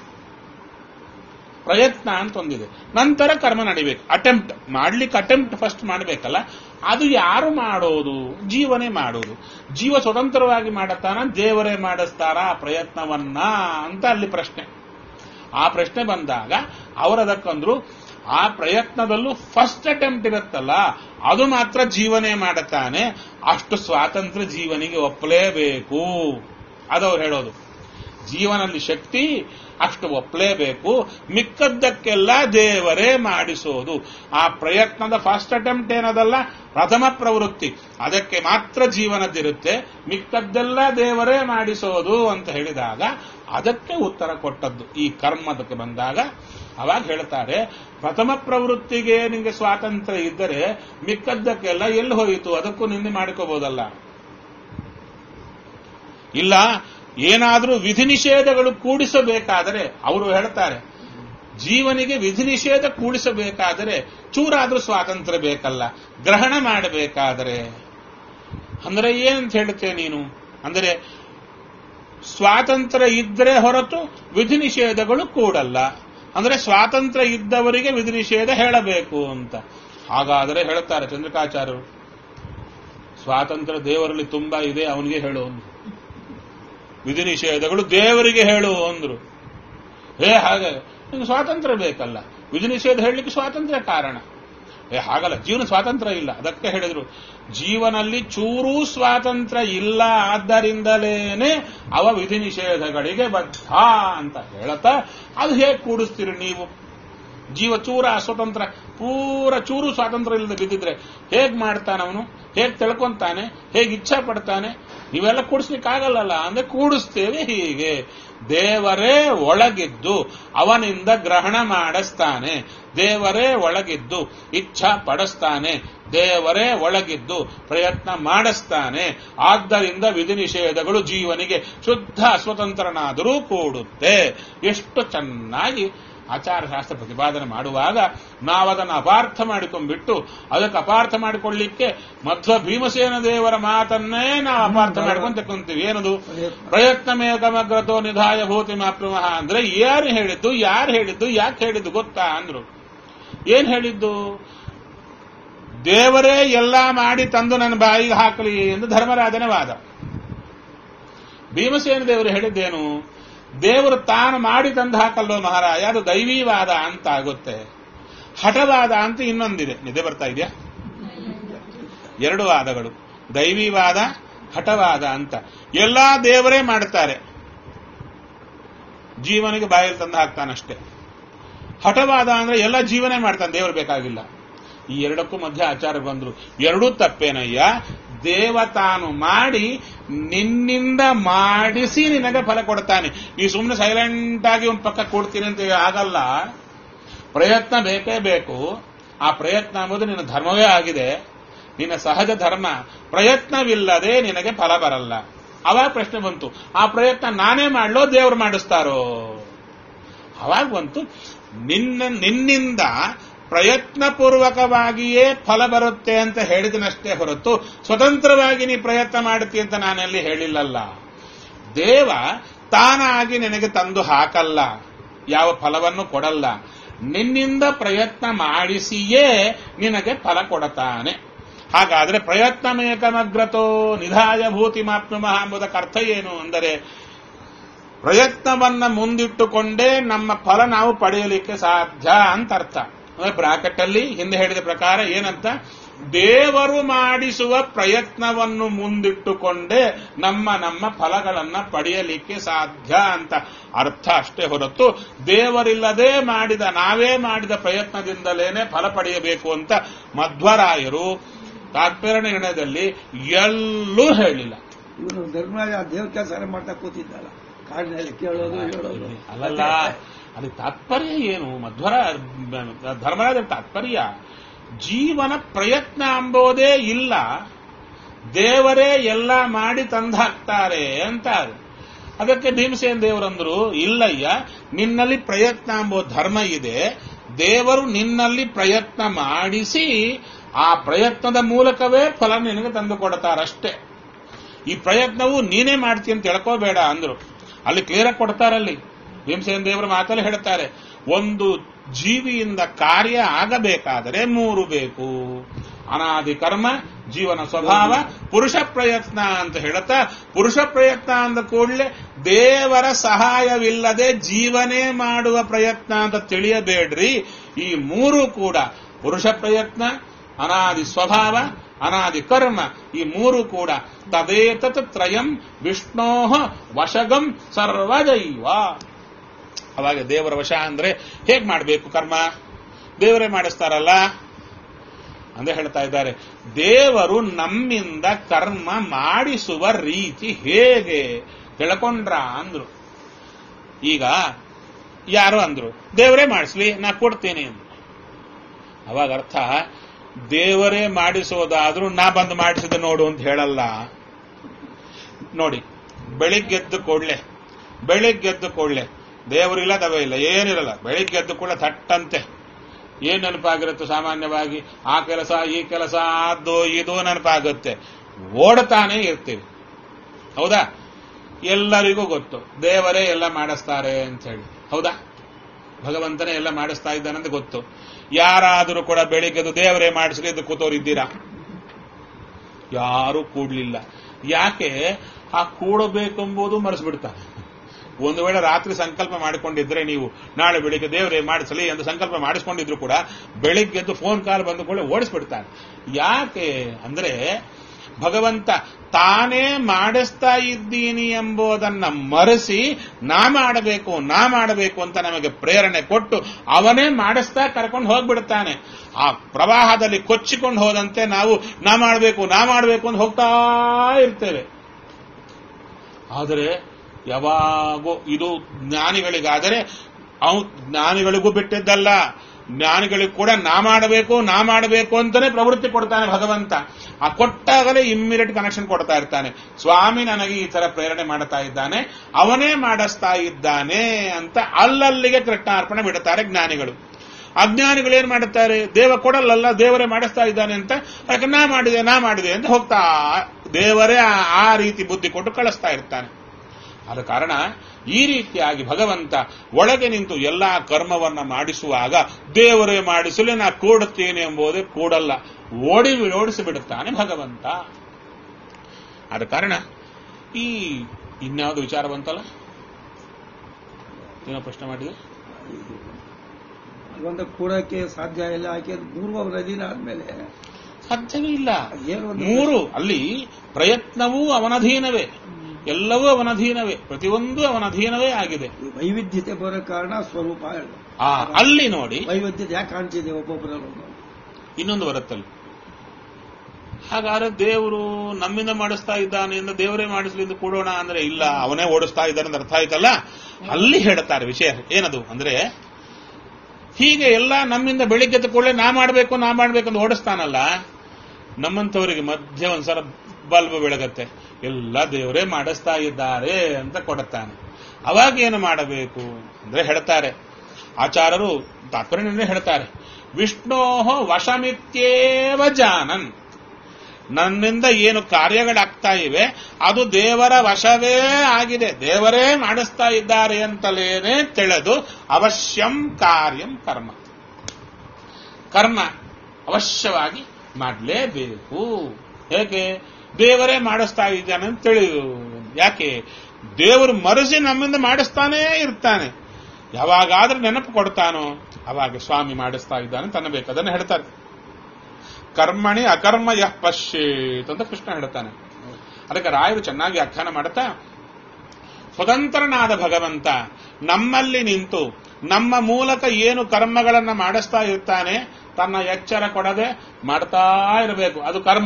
ಪ್ರಯತ್ನ ಅಂತ ಒಂದಿದೆ ನಂತರ ಕರ್ಮ ನಡಿಬೇಕು ಅಟೆಂಪ್ಟ್ ಮಾಡ್ಲಿಕ್ಕೆ ಅಟೆಂಪ್ಟ್ ಫಸ್ಟ್ ಮಾಡಬೇಕಲ್ಲ ಅದು ಯಾರು ಮಾಡೋದು ಜೀವನೇ ಮಾಡೋದು ಜೀವ ಸ್ವತಂತ್ರವಾಗಿ ಮಾಡತ್ತಾನ ದೇವರೇ ಮಾಡಿಸ್ತಾರ ಆ ಪ್ರಯತ್ನವನ್ನ ಅಂತ ಅಲ್ಲಿ ಪ್ರಶ್ನೆ ಆ ಪ್ರಶ್ನೆ ಬಂದಾಗ ಅವರದಕ್ಕಂದ್ರು ಆ ಪ್ರಯತ್ನದಲ್ಲೂ ಫಸ್ಟ್ ಅಟೆಂಪ್ಟ್ ಇರುತ್ತಲ್ಲ ಅದು ಮಾತ್ರ ಜೀವನೇ ಮಾಡುತ್ತಾನೆ ಅಷ್ಟು ಸ್ವಾತಂತ್ರ್ಯ ಜೀವನಿಗೆ ಒಪ್ಪಲೇಬೇಕು ಅದವ್ರು ಹೇಳೋದು ಜೀವನಲ್ಲಿ ಶಕ್ತಿ ಅಷ್ಟು ಒಪ್ಪಲೇಬೇಕು ಮಿಕ್ಕದ್ದಕ್ಕೆಲ್ಲ ದೇವರೇ ಮಾಡಿಸೋದು ಆ ಪ್ರಯತ್ನದ ಫಸ್ಟ್ ಅಟೆಂಪ್ಟ್ ಏನದಲ್ಲ ಪ್ರಥಮ ಪ್ರವೃತ್ತಿ ಅದಕ್ಕೆ ಮಾತ್ರ ಜೀವನದಿರುತ್ತೆ ಮಿಕ್ಕದ್ದೆಲ್ಲ ದೇವರೇ ಮಾಡಿಸೋದು ಅಂತ ಹೇಳಿದಾಗ ಅದಕ್ಕೆ ಉತ್ತರ ಕೊಟ್ಟದ್ದು ಈ ಕರ್ಮದಕ್ಕೆ ಬಂದಾಗ ಅವಾಗ ಹೇಳ್ತಾರೆ ಪ್ರಥಮ ಪ್ರವೃತ್ತಿಗೆ ನಿಮಗೆ ಸ್ವಾತಂತ್ರ್ಯ ಇದ್ದರೆ ಮಿಕ್ಕದ್ದಕ್ಕೆಲ್ಲ ಎಲ್ಲಿ ಹೋಯಿತು ಅದಕ್ಕೂ ನಿಂದೆ ಮಾಡಿಕೋಬಹುದಲ್ಲ ಇಲ್ಲ ಏನಾದರೂ ವಿಧಿ ನಿಷೇಧಗಳು ಕೂಡಿಸಬೇಕಾದರೆ ಅವರು ಹೇಳ್ತಾರೆ ಜೀವನಿಗೆ ವಿಧಿ ನಿಷೇಧ ಕೂಡಿಸಬೇಕಾದರೆ ಚೂರಾದ್ರೂ ಸ್ವಾತಂತ್ರ್ಯ ಬೇಕಲ್ಲ ಗ್ರಹಣ ಮಾಡಬೇಕಾದರೆ ಅಂದರೆ ಏನಂತ ಹೇಳುತ್ತೆ ನೀನು ಅಂದರೆ ಸ್ವಾತಂತ್ರ್ಯ ಇದ್ರೆ ಹೊರತು ವಿಧಿ ನಿಷೇಧಗಳು ಕೂಡಲ್ಲ ಅಂದ್ರೆ ಸ್ವಾತಂತ್ರ್ಯ ಇದ್ದವರಿಗೆ ವಿಧಿ ನಿಷೇಧ ಹೇಳಬೇಕು ಅಂತ ಹಾಗಾದರೆ ಹೇಳ್ತಾರೆ ಚಂದ್ರಕಾಚಾರ್ಯರು ಸ್ವಾತಂತ್ರ್ಯ ದೇವರಲ್ಲಿ ತುಂಬಾ ಇದೆ ಅವನಿಗೆ ಹೇಳು ಅಂದ್ರು. ವಿಧಿ ನಿಷೇಧಗಳು ದೇವರಿಗೆ ಹೇಳು ಅಂದ್ರು ಹೇ ಹಾಗೆ ನಿಮ್ಗೆ ಸ್ವಾತಂತ್ರ್ಯ ಬೇಕಲ್ಲ ವಿಧಿ ನಿಷೇಧ ಹೇಳಲಿಕ್ಕೆ ಸ್ವಾತಂತ್ರ್ಯ ಕಾರಣ ಏ ಹಾಗಲ್ಲ ಜೀವನ ಸ್ವಾತಂತ್ರ್ಯ ಇಲ್ಲ ಅದಕ್ಕೆ ಹೇಳಿದ್ರು ಜೀವನಲ್ಲಿ ಚೂರೂ ಸ್ವಾತಂತ್ರ್ಯ ಇಲ್ಲ ಆದ್ದರಿಂದಲೇನೆ ಅವ ವಿಧಿ ನಿಷೇಧಗಳಿಗೆ ಬದ್ಧ ಅಂತ ಹೇಳತಾ ಅದು ಹೇಗೆ ಕೂಡಿಸ್ತೀರಿ ನೀವು ಜೀವ ಚೂರ ಅಸ್ವತಂತ್ರ ಪೂರ ಚೂರು ಸ್ವಾತಂತ್ರ್ಯ ಇಲ್ಲದೆ ಬಿದ್ದಿದ್ರೆ ಹೇಗ್ ಮಾಡ್ತಾನೆ ಅವನು ಹೇಗ್ ತಿಳ್ಕೊಂತಾನೆ ಹೇಗ್ ಇಚ್ಛಾ ಪಡ್ತಾನೆ ನೀವೆಲ್ಲ ಕೂಡಿಸ್ಲಿಕ್ಕಾಗಲ್ಲಲ್ಲ ಅಂದ್ರೆ ಕೂಡಿಸ್ತೇವೆ ಹೀಗೆ ದೇವರೇ ಒಳಗಿದ್ದು ಅವನಿಂದ ಗ್ರಹಣ ಮಾಡಿಸ್ತಾನೆ ದೇವರೇ ಒಳಗಿದ್ದು ಇಚ್ಛಾ ಪಡಿಸ್ತಾನೆ ದೇವರೇ ಒಳಗಿದ್ದು ಪ್ರಯತ್ನ ಮಾಡಿಸ್ತಾನೆ ಆದ್ದರಿಂದ ವಿಧಿ ನಿಷೇಧಗಳು ಜೀವನಿಗೆ ಶುದ್ಧ ಸ್ವತಂತ್ರನಾದರೂ ಕೂಡುತ್ತೆ ಎಷ್ಟು ಚೆನ್ನಾಗಿ ಆಚಾರಶಾಸ್ತ್ರ ಪ್ರತಿಪಾದನೆ ಮಾಡುವಾಗ ನಾವದನ್ನು ಅಪಾರ್ಥ ಮಾಡಿಕೊಂಡ್ಬಿಟ್ಟು ಅದಕ್ಕೆ ಅಪಾರ್ಥ ಮಾಡಿಕೊಳ್ಳಿಕ್ಕೆ ಮಧ್ವ ಭೀಮಸೇನ ದೇವರ ಮಾತನ್ನೇ ನಾವು ಅಪಾರ್ಥ ಮಾಡ್ಕೊಂಡು ತಕೊಂತೀವಿ ಏನದು ಪ್ರಯತ್ನ ಮೇಘಮಗ್ರತೋ ನಿಧಾಯ ಭೂತಿ ಮಾಪ್ರಮಃ ಅಂದ್ರೆ ಯಾರು ಹೇಳಿದ್ದು ಯಾರು ಹೇಳಿದ್ದು ಯಾಕೆ ಹೇಳಿದ್ದು ಗೊತ್ತಾ ಅಂದ್ರು ಏನ್ ಹೇಳಿದ್ದು ದೇವರೇ ಎಲ್ಲ ಮಾಡಿ ತಂದು ನನ್ನ ಬಾಯಿಗೆ ಹಾಕಲಿ ಎಂದು ಧರ್ಮರಾಜನ ವಾದ ಭೀಮಸೇನ ದೇವರು ಹೇಳಿದ್ದೇನು ದೇವರು ತಾನು ಮಾಡಿ ತಂದು ಹಾಕಲ್ವೋ ಮಹಾರಾಯ ಅದು ದೈವೀವಾದ ಅಂತ ಆಗುತ್ತೆ ಹಠವಾದ ಅಂತ ಇನ್ನೊಂದಿದೆ ನಿದ್ದೆ ಬರ್ತಾ ಇದೆಯಾ ಎರಡು ವಾದಗಳು ದೈವೀವಾದ ಹಠವಾದ ಅಂತ ಎಲ್ಲಾ ದೇವರೇ ಮಾಡ್ತಾರೆ ಜೀವನಿಗೆ ಬಾಯಲ್ಲಿ ತಂದು ಹಾಕ್ತಾನಷ್ಟೇ ಹಠವಾದ ಅಂದ್ರೆ ಎಲ್ಲ ಜೀವನೇ ಮಾಡ್ತಾನೆ ದೇವರು ಬೇಕಾಗಿಲ್ಲ ಈ ಎರಡಕ್ಕೂ ಮಧ್ಯೆ ಆಚಾರ ಬಂದ್ರು ಎರಡೂ ತಪ್ಪೇನಯ್ಯ ದೇವ ತಾನು ಮಾಡಿ ನಿನ್ನಿಂದ ಮಾಡಿಸಿ ನಿನಗೆ ಫಲ ಕೊಡ್ತಾನೆ ಈ ಸುಮ್ಮನೆ ಸೈಲೆಂಟ್ ಆಗಿ ಒಂದು ಪಕ್ಕ ಕೊಡ್ತೀನಿ ಅಂತ ಆಗಲ್ಲ ಪ್ರಯತ್ನ ಬೇಕೇ ಬೇಕು ಆ ಪ್ರಯತ್ನ ಎಂಬುದು ನಿನ್ನ ಧರ್ಮವೇ ಆಗಿದೆ ನಿನ್ನ ಸಹಜ ಧರ್ಮ ಪ್ರಯತ್ನವಿಲ್ಲದೆ ನಿನಗೆ ಫಲ ಬರಲ್ಲ ಅವಾಗ ಪ್ರಶ್ನೆ ಬಂತು ಆ ಪ್ರಯತ್ನ ನಾನೇ ಮಾಡ್ಲೋ ದೇವ್ರು ಮಾಡಿಸ್ತಾರೋ ಅವಾಗ ಬಂತು ನಿನ್ನ ನಿನ್ನಿಂದ ಪ್ರಯತ್ನಪೂರ್ವಕವಾಗಿಯೇ ಫಲ ಬರುತ್ತೆ ಅಂತ ಹೇಳಿದನಷ್ಟೇ ಹೊರತು ಸ್ವತಂತ್ರವಾಗಿ ನೀ ಪ್ರಯತ್ನ ಮಾಡುತ್ತಿ ಅಂತ ನಾನಲ್ಲಿ ಹೇಳಿಲ್ಲಲ್ಲ ದೇವ ತಾನಾಗಿ ನಿನಗೆ ತಂದು ಹಾಕಲ್ಲ ಯಾವ ಫಲವನ್ನು ಕೊಡಲ್ಲ ನಿನ್ನಿಂದ ಪ್ರಯತ್ನ ಮಾಡಿಸಿಯೇ ನಿನಗೆ ಫಲ ಕೊಡತಾನೆ ಹಾಗಾದ್ರೆ ಪ್ರಯತ್ನ ಮೇಕಮಗ್ರತೋ ನಿಧಾಯ ಭೂತಿ ಮಾಪ್ನುಮಃ ಎಂಬುದಕ್ಕೆ ಅರ್ಥ ಏನು ಅಂದರೆ ಪ್ರಯತ್ನವನ್ನ ಮುಂದಿಟ್ಟುಕೊಂಡೇ ನಮ್ಮ ಫಲ ನಾವು ಪಡೆಯಲಿಕ್ಕೆ ಸಾಧ್ಯ ಅಂತ ಅರ್ಥ ಅಂದ್ರೆ ಬ್ರಾಕೆಟ್ ಅಲ್ಲಿ ಹಿಂದೆ ಹೇಳಿದ ಪ್ರಕಾರ ಏನಂತ ದೇವರು ಮಾಡಿಸುವ ಪ್ರಯತ್ನವನ್ನು ಮುಂದಿಟ್ಟುಕೊಂಡೇ ನಮ್ಮ ನಮ್ಮ ಫಲಗಳನ್ನ ಪಡೆಯಲಿಕ್ಕೆ ಸಾಧ್ಯ ಅಂತ ಅರ್ಥ ಅಷ್ಟೇ ಹೊರತು ದೇವರಿಲ್ಲದೆ ಮಾಡಿದ ನಾವೇ ಮಾಡಿದ ಪ್ರಯತ್ನದಿಂದಲೇನೆ ಫಲ ಪಡೆಯಬೇಕು ಅಂತ ಮಧ್ವರಾಯರು ತಾತ್ಪರ್ಯ ನಿರ್ಣಯದಲ್ಲಿ ಎಲ್ಲೂ ಹೇಳಿಲ್ಲ ಇವನು ಧರ್ಮರಾಜ ದೇವ್ರ ಕೆಲಸ ಮಾಡ್ತಾ ಕೂತಿದ್ದಲ್ಲ ಕಾಡಿನಲ್ಲಿ ಕೇಳೋದು ಹೇಳೋದು ಅಲ್ಲಲ್ಲ ಅದಕ್ಕೆ ತಾತ್ಪರ್ಯ ಏನು ಮಧ್ವರ ಧರ್ಮರಾಜ ತಾತ್ಪರ್ಯ ಜೀವನ ಪ್ರಯತ್ನ ಅಂಬೋದೇ ಇಲ್ಲ ದೇವರೇ ಎಲ್ಲ ಮಾಡಿ ತಂದಾಕ್ತಾರೆ ಅಂತ ಅದಕ್ಕೆ ಭೀಮಸೇನ್ ದೇವರಂದ್ರು ಇಲ್ಲಯ್ಯ ನಿನ್ನಲ್ಲಿ ಪ್ರಯತ್ನ ಎಂಬೋ ಧರ್ಮ ಇದೆ ದೇವರು ನಿನ್ನಲ್ಲಿ ಪ್ರಯತ್ನ ಮಾಡಿಸಿ ಆ ಪ್ರಯತ್ನದ ಮೂಲಕವೇ ಫಲ ನಿನಗೆ ತಂದು ಕೊಡ್ತಾರಷ್ಟೇ ಈ ಪ್ರಯತ್ನವು ನೀನೇ ಮಾಡ್ತಿ ಅಂತ ತಿಳ್ಕೋಬೇಡ ಅಂದ್ರು ಅಲ್ಲಿ ಕ್ಲಿಯರ್ ಕೊಡ್ತಾರಲ್ಲಿ ಭೀಮಸೇನ ದೇವರ ಮಾತಲ್ಲಿ ಹೇಳ್ತಾರೆ ಒಂದು ಜೀವಿಯಿಂದ ಕಾರ್ಯ ಆಗಬೇಕಾದರೆ ಮೂರು ಬೇಕು ಅನಾದಿ ಕರ್ಮ ಜೀವನ ಸ್ವಭಾವ ಪುರುಷ ಪ್ರಯತ್ನ ಅಂತ ಹೇಳುತ್ತಾ ಪುರುಷ ಪ್ರಯತ್ನ ಅಂದ ಕೂಡಲೇ ದೇವರ ಸಹಾಯವಿಲ್ಲದೆ ಜೀವನೇ ಮಾಡುವ ಪ್ರಯತ್ನ ಅಂತ ತಿಳಿಯಬೇಡ್ರಿ ಈ ಮೂರು ಕೂಡ ಪುರುಷ ಪ್ರಯತ್ನ ಅನಾದಿ ಸ್ವಭಾವ ಅನಾದಿ ಕರ್ಮ ಈ ಮೂರು ಕೂಡ ತದೇತತ್ ತ್ರಯಂ ವಿಷ್ಣೋ ವಶಗಂ ಸರ್ವದೈವ ಅವಾಗ ದೇವರ ವಶ ಅಂದ್ರೆ ಹೇಗ್ ಮಾಡಬೇಕು ಕರ್ಮ ದೇವರೇ ಮಾಡಿಸ್ತಾರಲ್ಲ ಅಂದ್ರೆ ಹೇಳ್ತಾ ಇದ್ದಾರೆ ದೇವರು ನಮ್ಮಿಂದ ಕರ್ಮ ಮಾಡಿಸುವ ರೀತಿ ಹೇಗೆ ತಿಳ್ಕೊಂಡ್ರ ಅಂದ್ರು ಈಗ ಯಾರು ಅಂದ್ರು ದೇವರೇ ಮಾಡಿಸ್ಲಿ ನಾ ಕೊಡ್ತೀನಿ ಅಂದ್ರು ಅವಾಗ ಅರ್ಥ ದೇವರೇ ಮಾಡಿಸೋದಾದ್ರೂ ನಾ ಬಂದು ಮಾಡಿಸಿದ ನೋಡು ಅಂತ ಹೇಳಲ್ಲ ನೋಡಿ ಬೆಳಿಗ್ಗೆದ್ದು ಕೂಡ್ಲೆ ಬೆಳಿಗ್ಗೆದ್ದು ಕೂಡ್ಲೆ ದೇವರಿಲ್ಲ ದವೆ ಇಲ್ಲ ಏನಿರಲ್ಲ ಬೆಳಿಗ್ಗೆದ್ದು ಕೂಡಲೇ ಥಟ್ಟಂತೆ ಏನ್ ನೆನಪಾಗಿರುತ್ತೆ ಸಾಮಾನ್ಯವಾಗಿ ಆ ಕೆಲಸ ಈ ಕೆಲಸ ಅದು ಇದು ನೆನಪಾಗುತ್ತೆ ಓಡ್ತಾನೆ ಇರ್ತೀವಿ ಹೌದಾ ಎಲ್ಲರಿಗೂ ಗೊತ್ತು ದೇವರೇ ಎಲ್ಲ ಮಾಡಿಸ್ತಾರೆ ಅಂತ ಹೇಳಿ ಹೌದಾ ಭಗವಂತನೇ ಎಲ್ಲ ಮಾಡಿಸ್ತಾ ಇದ್ದಾನಂತ ಗೊತ್ತು ಯಾರಾದರೂ ಕೂಡ ಬೆಳಿಗ್ಗೆದು ದೇವರೇ ಮಾಡಿಸಲಿ ಎಂದು ಕೂತೋರಿದ್ದೀರಾ ಯಾರೂ ಕೂಡ್ಲಿಲ್ಲ ಯಾಕೆ ಆ ಕೂಡಬೇಕೆಂಬುದು ಮರೆಸ್ಬಿಡ್ತಾನೆ ಒಂದು ವೇಳೆ ರಾತ್ರಿ ಸಂಕಲ್ಪ ಮಾಡಿಕೊಂಡಿದ್ರೆ ನೀವು ನಾಳೆ ಬೆಳಿಗ್ಗೆ ದೇವರೇ ಮಾಡಿಸಲಿ ಎಂದು ಸಂಕಲ್ಪ ಮಾಡಿಸ್ಕೊಂಡಿದ್ರು ಕೂಡ ಬೆಳಿಗ್ಗೆದ್ದು ಫೋನ್ ಕಾಲ್ ಬಂದು ಕೂಡ ಓಡಿಸ್ಬಿಡ್ತಾನೆ ಯಾಕೆ ಅಂದ್ರೆ ಭಗವಂತ ತಾನೇ ಮಾಡಿಸ್ತಾ ಇದ್ದೀನಿ ಎಂಬುದನ್ನ ಮರೆಸಿ ನಾ ಮಾಡಬೇಕು ನಾ ಮಾಡಬೇಕು ಅಂತ ನಮಗೆ ಪ್ರೇರಣೆ ಕೊಟ್ಟು ಅವನೇ ಮಾಡಿಸ್ತಾ ಕರ್ಕೊಂಡು ಹೋಗ್ಬಿಡ್ತಾನೆ ಆ ಪ್ರವಾಹದಲ್ಲಿ ಕೊಚ್ಚಿಕೊಂಡು ಹೋದಂತೆ ನಾವು ನಾ ಮಾಡಬೇಕು ನಾ ಮಾಡಬೇಕು ಅಂತ ಹೋಗ್ತಾ ಇರ್ತೇವೆ ಆದರೆ ಯಾವಾಗೋ ಇದು ಜ್ಞಾನಿಗಳಿಗಾದರೆ ಅವು ಜ್ಞಾನಿಗಳಿಗೂ ಬಿಟ್ಟಿದ್ದಲ್ಲ ಜ್ಞಾನಿಗಳಿಗೆ ಕೂಡ ನಾ ಮಾಡಬೇಕು ನಾ ಮಾಡಬೇಕು ಅಂತಾನೆ ಪ್ರವೃತ್ತಿ ಕೊಡ್ತಾನೆ ಭಗವಂತ ಆ ಕೊಟ್ಟಾಗಲೇ ಇಮ್ಮಿಡಿಯೇಟ್ ಕನೆಕ್ಷನ್ ಕೊಡ್ತಾ ಇರ್ತಾನೆ ಸ್ವಾಮಿ ನನಗೆ ಈ ತರ ಪ್ರೇರಣೆ ಮಾಡ್ತಾ ಇದ್ದಾನೆ ಅವನೇ ಮಾಡಿಸ್ತಾ ಇದ್ದಾನೆ ಅಂತ ಅಲ್ಲಲ್ಲಿಗೆ ಕೃಷ್ಣಾರ್ಪಣೆ ಬಿಡುತ್ತಾರೆ ಜ್ಞಾನಿಗಳು ಅಜ್ಞಾನಿಗಳು ಏನ್ ಮಾಡುತ್ತಾರೆ ದೇವ ಕೊಡಲ್ಲಲ್ಲ ದೇವರೇ ಮಾಡಿಸ್ತಾ ಇದ್ದಾನೆ ಅಂತ ಅದಕ್ಕೆ ನಾ ಮಾಡಿದೆ ನಾ ಮಾಡಿದೆ ಅಂತ ಹೋಗ್ತಾ ದೇವರೇ ಆ- ಆ ರೀತಿ ಬುದ್ಧಿ ಕೊಟ್ಟು ಕಳಿಸ್ತಾ ಇರ್ತಾನೆ ಆದ ಕಾರಣ ಈ ರೀತಿಯಾಗಿ ಭಗವಂತ ಒಳಗೆ ನಿಂತು ಎಲ್ಲಾ ಕರ್ಮವನ್ನ ಮಾಡಿಸುವಾಗ ದೇವರೇ ಮಾಡಿಸಲಿ ನಾ ಕೂಡುತ್ತೇನೆ ಎಂಬುದೇ ಕೂಡಲ್ಲ ಓಡಿ ಓಡಿಸಿ ಬಿಡುತ್ತಾನೆ ಭಗವಂತ ಆದ ಕಾರಣ ಈ ಇನ್ಯಾವುದು ವಿಚಾರ ಬಂತಲ್ಲ ಏನೋ ಪ್ರಶ್ನೆ ಮಾಡಿದೆ ಭಗವಂತ ಕೂಡಕ್ಕೆ ಸಾಧ್ಯ ಇಲ್ಲ ಆಕೆ ಪೂರ್ವ ನದಿನ ಆದ್ಮೇಲೆ ಸಾಧ್ಯವೇ ಇಲ್ಲ ಏನು ಒಂದು- ಮೂರು ಅಲ್ಲಿ ಪ್ರಯತ್ನವೂ ಅವನಧೀನವೇ ಎಲ್ಲವೂ ಅವನಧೀನವೇ ಪ್ರತಿಯೊಂದು ಅವನಧೀನವೇ ಆಗಿದೆ ಈ ವೈವಿಧ್ಯತೆ ಬರೋ ಕಾರಣ ಸ್ವರೂಪ ಆ ಅಲ್ಲಿ ನೋಡಿ ವೈವಿಧ್ಯತೆ ಯಾಕೆ ಕಾಣ್ತಿದೆ ಒಬ್ಬೊಬ್ಬರಲ್ಲೂ ಇನ್ನೊಂದು ಬರುತ್ತಲ್ಲಿ ಹಾಗಾದ್ರೆ ದೇವರು ನಮ್ಮಿಂದ ಮಾಡಿಸ್ತಾ ಇದ್ದಾನೆ ಎಂದು ದೇವರೇ ಮಾಡಿಸ್ಲಿ ಎಂದು ಕೊಡೋಣ ಅಂದ್ರೆ ಇಲ್ಲ ಅವನೇ ಓಡಿಸ್ತಾ ಇದ್ದಾನೆ ಅಂತ ಅರ್ಥ ಆಯ್ತಲ್ಲ ಅಲ್ಲಿ ಹೇಳ್ತಾರೆ ವಿಷಯ ಏನದು ಅಂದ್ರೆ ಹೀಗೆ ಎಲ್ಲ ನಮ್ಮಿಂದ ಬೆಳಿಗ್ಗೆ ಕೂಡಲೇ ನಾ ಮಾಡಬೇಕು ನಾ ಮಾಡಬೇಕು ಅಂತ ಓಡಿಸ್ತಾನಲ್ಲ ನಮ್ಮಂತವರಿಗೆ ಮಧ್ಯೆ ಒಂದ್ಸಲ ಬಲ್ಬ್ ಬೆಳಗತ್ತೆ ಎಲ್ಲ ದೇವರೇ ಮಾಡಿಸ್ತಾ ಇದ್ದಾರೆ ಅಂತ ಕೊಡುತ್ತಾನೆ ಅವಾಗ ಏನು ಮಾಡಬೇಕು ಅಂದ್ರೆ ಹೇಳ್ತಾರೆ ಆಚಾರರು ತಾತ್ಪರ್ಯನೇ ಹೇಳ್ತಾರೆ ವಿಷ್ಣೋ ವಶಮಿತ್ಯೇವ ಜಾನನ್ ನನ್ನಿಂದ ಏನು ಕಾರ್ಯಗಳಾಗ್ತಾ ಇವೆ ಅದು ದೇವರ ವಶವೇ ಆಗಿದೆ ದೇವರೇ ಮಾಡಿಸ್ತಾ ಇದ್ದಾರೆ ಅಂತಲೇನೆ ತಿಳಿದು ಅವಶ್ಯಂ ಕಾರ್ಯಂ ಕರ್ಮ ಕರ್ಮ ಅವಶ್ಯವಾಗಿ ಮಾಡಲೇಬೇಕು ಹೇಗೆ ದೇವರೇ ಮಾಡಿಸ್ತಾ ಇದ್ದಾನೆ ಅಂತ ತಿಳಿದು ಯಾಕೆ ದೇವರು ಮರೆಸಿ ನಮ್ಮಿಂದ ಮಾಡಿಸ್ತಾನೇ ಇರ್ತಾನೆ ಯಾವಾಗಾದ್ರೂ ನೆನಪು ಕೊಡ್ತಾನೋ ಅವಾಗ ಸ್ವಾಮಿ ಮಾಡಿಸ್ತಾ ಇದ್ದಾನೆ ಅಂತ ಅನ್ನಬೇಕು ಅದನ್ನು ಹೇಳ್ತಾರೆ ಕರ್ಮಣಿ ಅಕರ್ಮ ಯಃ ಪಶ್ಯೇತ್ ಅಂತ ಕೃಷ್ಣ ಹೇಳ್ತಾನೆ ಅದಕ್ಕೆ ರಾಯರು ಚೆನ್ನಾಗಿ ವ್ಯಾಖ್ಯಾನ ಮಾಡುತ್ತಾ ಸ್ವತಂತ್ರನಾದ ಭಗವಂತ ನಮ್ಮಲ್ಲಿ ನಿಂತು ನಮ್ಮ ಮೂಲಕ ಏನು ಕರ್ಮಗಳನ್ನ ಮಾಡಿಸ್ತಾ ಇರ್ತಾನೆ ತನ್ನ ಎಚ್ಚರ ಕೊಡದೆ ಮಾಡ್ತಾ ಇರಬೇಕು ಅದು ಕರ್ಮ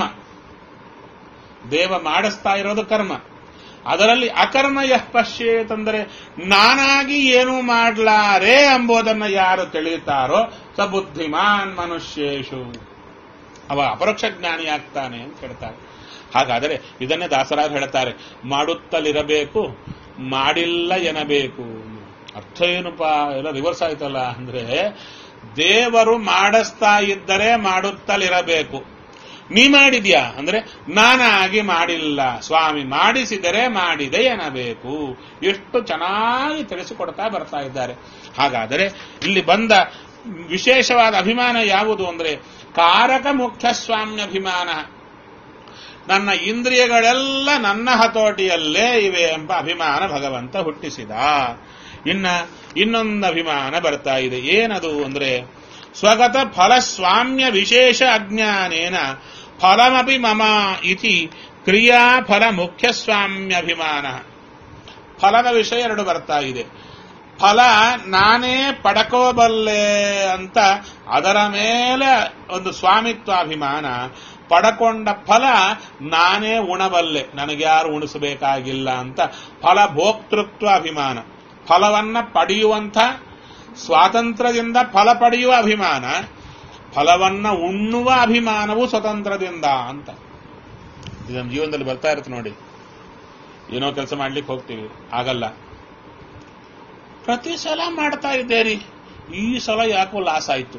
ದೇವ ಮಾಡಿಸ್ತಾ ಇರೋದು ಕರ್ಮ ಅದರಲ್ಲಿ ಅಕರ್ಮ ಯಃ ಪಶ್ಯೇತ್ ಅಂದರೆ ನಾನಾಗಿ ಏನು ಮಾಡ್ಲಾರೆ ಎಂಬುದನ್ನು ಯಾರು ತಿಳಿಯುತ್ತಾರೋ ಸ ಬುದ್ಧಿಮಾನ್ ಮನುಷ್ಯೇಶು ಅವ ಅಪರೋಕ್ಷ ಜ್ಞಾನಿಯಾಗ್ತಾನೆ ಅಂತ ಹೇಳ್ತಾರೆ ಹಾಗಾದರೆ ಇದನ್ನೇ ದಾಸರಾಜ್ ಹೇಳ್ತಾರೆ ಮಾಡುತ್ತಲಿರಬೇಕು ಮಾಡಿಲ್ಲ ಎನಬೇಕು ಅರ್ಥ ಏನಪ್ಪಾ ಎಲ್ಲ ರಿವರ್ಸ್ ಆಯ್ತಲ್ಲ ಅಂದ್ರೆ ದೇವರು ಮಾಡಿಸ್ತಾ ಇದ್ದರೆ ಮಾಡುತ್ತಲಿರಬೇಕು ನೀ ಮಾಡಿದ್ಯಾ ಅಂದ್ರೆ ನಾನಾಗಿ ಮಾಡಿಲ್ಲ ಸ್ವಾಮಿ ಮಾಡಿಸಿದರೆ ಮಾಡಿದೆ ಎನ್ನಬೇಕು ಎಷ್ಟು ಚೆನ್ನಾಗಿ ತಿಳಿಸಿಕೊಡ್ತಾ ಬರ್ತಾ ಇದ್ದಾರೆ ಹಾಗಾದರೆ ಇಲ್ಲಿ ಬಂದ ವಿಶೇಷವಾದ ಅಭಿಮಾನ ಯಾವುದು ಅಂದ್ರೆ ಕಾರಕ ಮುಖ್ಯ ಸ್ವಾಮ್ಯ ಅಭಿಮಾನ ನನ್ನ ಇಂದ್ರಿಯಗಳೆಲ್ಲ ನನ್ನ ಹತೋಟಿಯಲ್ಲೇ ಇವೆ ಎಂಬ ಅಭಿಮಾನ ಭಗವಂತ ಹುಟ್ಟಿಸಿದ ಇನ್ನ ಇನ್ನೊಂದು ಅಭಿಮಾನ ಬರ್ತಾ ಇದೆ ಏನದು ಅಂದ್ರೆ ಸ್ವಗತ ಫಲ ಸ್ವಾಮ್ಯ ವಿಶೇಷ ಅಜ್ಞಾನೇನ ಫಲಮಪಿ ಮಮ ಇತಿ ಕ್ರಿಯಾಫಲ ಮುಖ್ಯ ಸ್ವಾಮ್ಯಭಿಮಾನ ಫಲದ ವಿಷಯ ಎರಡು ಬರ್ತಾ ಇದೆ ಫಲ ನಾನೇ ಪಡಕೋಬಲ್ಲೆ ಅಂತ ಅದರ ಮೇಲೆ ಒಂದು ಸ್ವಾಮಿತ್ವಾಭಿಮಾನ ಪಡಕೊಂಡ ಫಲ ನಾನೇ ಉಣಬಲ್ಲೆ ನನಗ್ಯಾರು ಉಣಿಸಬೇಕಾಗಿಲ್ಲ ಅಂತ ಫಲ ಭೋಕ್ತೃತ್ವ ಅಭಿಮಾನ ಫಲವನ್ನ ಪಡೆಯುವಂಥ ಸ್ವಾತಂತ್ರ್ಯದಿಂದ ಫಲ ಪಡೆಯುವ ಅಭಿಮಾನ ಫಲವನ್ನ ಉಣ್ಣುವ ಅಭಿಮಾನವು ಸ್ವತಂತ್ರದಿಂದ ಅಂತ ಇದು ನಮ್ಮ ಜೀವನದಲ್ಲಿ ಬರ್ತಾ ಇರುತ್ತೆ ನೋಡಿ ಏನೋ ಕೆಲಸ ಮಾಡ್ಲಿಕ್ಕೆ ಹೋಗ್ತೀವಿ ಆಗಲ್ಲ ಪ್ರತಿ ಸಲ ಮಾಡ್ತಾ ಇದ್ದೇರಿ ಈ ಸಲ ಯಾಕೋ ಲಾಸ್ ಆಯ್ತು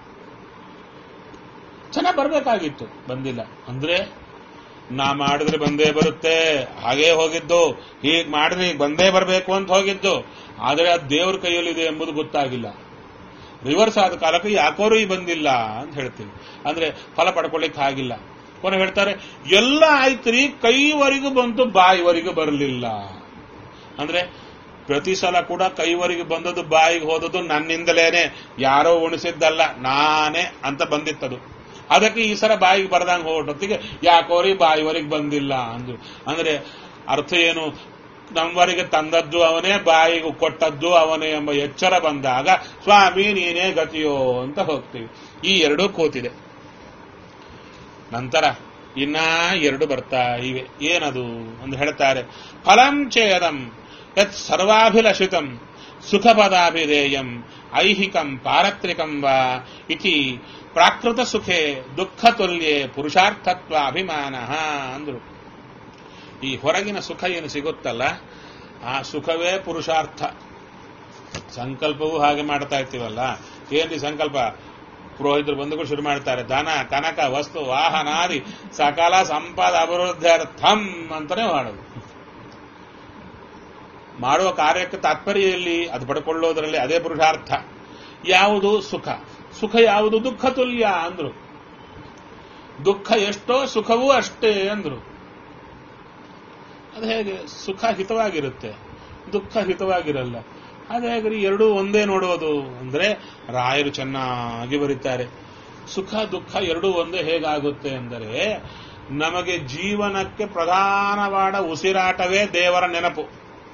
ಚೆನ್ನಾಗಿ ಬರ್ಬೇಕಾಗಿತ್ತು ಬಂದಿಲ್ಲ ಅಂದ್ರೆ ನಾ ಮಾಡಿದ್ರೆ ಬಂದೇ ಬರುತ್ತೆ ಹಾಗೇ ಹೋಗಿದ್ದು ಹೀಗ್ ಮಾಡಿದ್ರೆ ಈಗ ಬಂದೇ ಬರಬೇಕು ಅಂತ ಹೋಗಿದ್ದು ಆದರೆ ಅದು ದೇವ್ರ ಕೈಯಲ್ಲಿದೆ ಎಂಬುದು ಗೊತ್ತಾಗಿಲ್ಲ ರಿವರ್ಸ್ ಆದ ಕಾಲಕ್ಕೆ ಯಾಕೋರು ಈ ಬಂದಿಲ್ಲ ಅಂತ ಹೇಳ್ತೀವಿ ಅಂದ್ರೆ ಫಲ ಪಡ್ಕೊಳ್ಳಿಕ್ಕೆ ಆಗಿಲ್ಲ ಕೊನೆ ಹೇಳ್ತಾರೆ ಎಲ್ಲ ಆಯ್ತ್ರಿ ಕೈವರೆಗೂ ಬಂತು ಬಾಯಿವರೆಗೂ ಬರಲಿಲ್ಲ ಅಂದ್ರೆ ಪ್ರತಿ ಸಲ ಕೂಡ ಕೈವರೆಗೆ ಬಂದದ್ದು ಬಾಯಿಗೆ ಹೋದದ್ದು ನನ್ನಿಂದಲೇನೆ ಯಾರೋ ಉಣಿಸಿದ್ದಲ್ಲ ನಾನೇ ಅಂತ ಬಂದಿತ್ತದು ಅದಕ್ಕೆ ಈ ಸಲ ಬಾಯಿಗೆ ಬರದಂಗೆ ಹೋಗೋಟೊತ್ತಿಗೆ ಯಾಕೋರಿ ಬಾಯಿವರೆಗೆ ಬಂದಿಲ್ಲ ಅಂದ್ರು ಅಂದ್ರೆ ಅರ್ಥ ಏನು ನಮ್ಮವರೆಗೆ ತಂದದ್ದು ಅವನೇ ಬಾಯಿಗೆ ಕೊಟ್ಟದ್ದು ಅವನೇ ಎಂಬ ಎಚ್ಚರ ಬಂದಾಗ ಸ್ವಾಮಿ ನೀನೇ ಗತಿಯೋ ಅಂತ ಹೋಗ್ತೀವಿ ಈ ಎರಡೂ ಕೂತಿದೆ ನಂತರ ಇನ್ನ ಎರಡು ಬರ್ತಾ ಇವೆ ಏನದು ಅಂತ ಹೇಳ್ತಾರೆ ಫಲಂ ಚೇದಂ ಯತ್ ಸರ್ವಾಭಿಲಷಿತಂ ಸುಖಪದಾಭಿಧೇಯಂ ಐಹಿಕಂ ಪಾರತ್ರಿಕಂ ವಾ ಇತಿ ಪ್ರಾಕೃತ ಸುಖೆ ದುಃಖ ತುಲ್ಯೆ ಪುರುಷಾರ್ಥತ್ವ ಅಭಿಮಾನ ಅಂದ್ರು ಈ ಹೊರಗಿನ ಸುಖ ಏನು ಸಿಗುತ್ತಲ್ಲ ಆ ಸುಖವೇ ಪುರುಷಾರ್ಥ ಸಂಕಲ್ಪವೂ ಹಾಗೆ ಮಾಡ್ತಾ ಇರ್ತೀವಲ್ಲ ಏನ್ರಿ ಸಂಕಲ್ಪ ಪುರೋಹಿತರು ಬಂದು ಶುರು ಮಾಡ್ತಾರೆ ಧನ ಕನಕ ವಸ್ತು ವಾಹನಾದಿ ಸಕಲ ಸಂಪದ ಅಭಿವೃದ್ಧಾರ್ಥಂ ಅಂತಾನೆ ಮಾಡೋದು ಮಾಡುವ ಕಾರ್ಯಕ್ಕೆ ತಾತ್ಪರ್ಯ ಎಲ್ಲಿ ಅದು ಪಡ್ಕೊಳ್ಳೋದ್ರಲ್ಲಿ ಅದೇ ಪುರುಷಾರ್ಥ ಯಾವುದು ಸುಖ ಸುಖ ಯಾವುದು ದುಃಖ ತುಲ್ಯ ಅಂದ್ರು ದುಃಖ ಎಷ್ಟೋ ಸುಖವೂ ಅಷ್ಟೇ ಅಂದ್ರು ಅದು ಹೇಗೆ ಸುಖ ಹಿತವಾಗಿರುತ್ತೆ ದುಃಖ ಹಿತವಾಗಿರಲ್ಲ ಅದು ಹೇಗ್ರಿ ಎರಡೂ ಒಂದೇ ನೋಡೋದು ಅಂದ್ರೆ ರಾಯರು ಚೆನ್ನಾಗಿ ಬರೀತಾರೆ ಸುಖ ದುಃಖ ಎರಡೂ ಒಂದೇ ಹೇಗಾಗುತ್ತೆ ಅಂದರೆ ನಮಗೆ ಜೀವನಕ್ಕೆ ಪ್ರಧಾನವಾದ ಉಸಿರಾಟವೇ ದೇವರ ನೆನಪು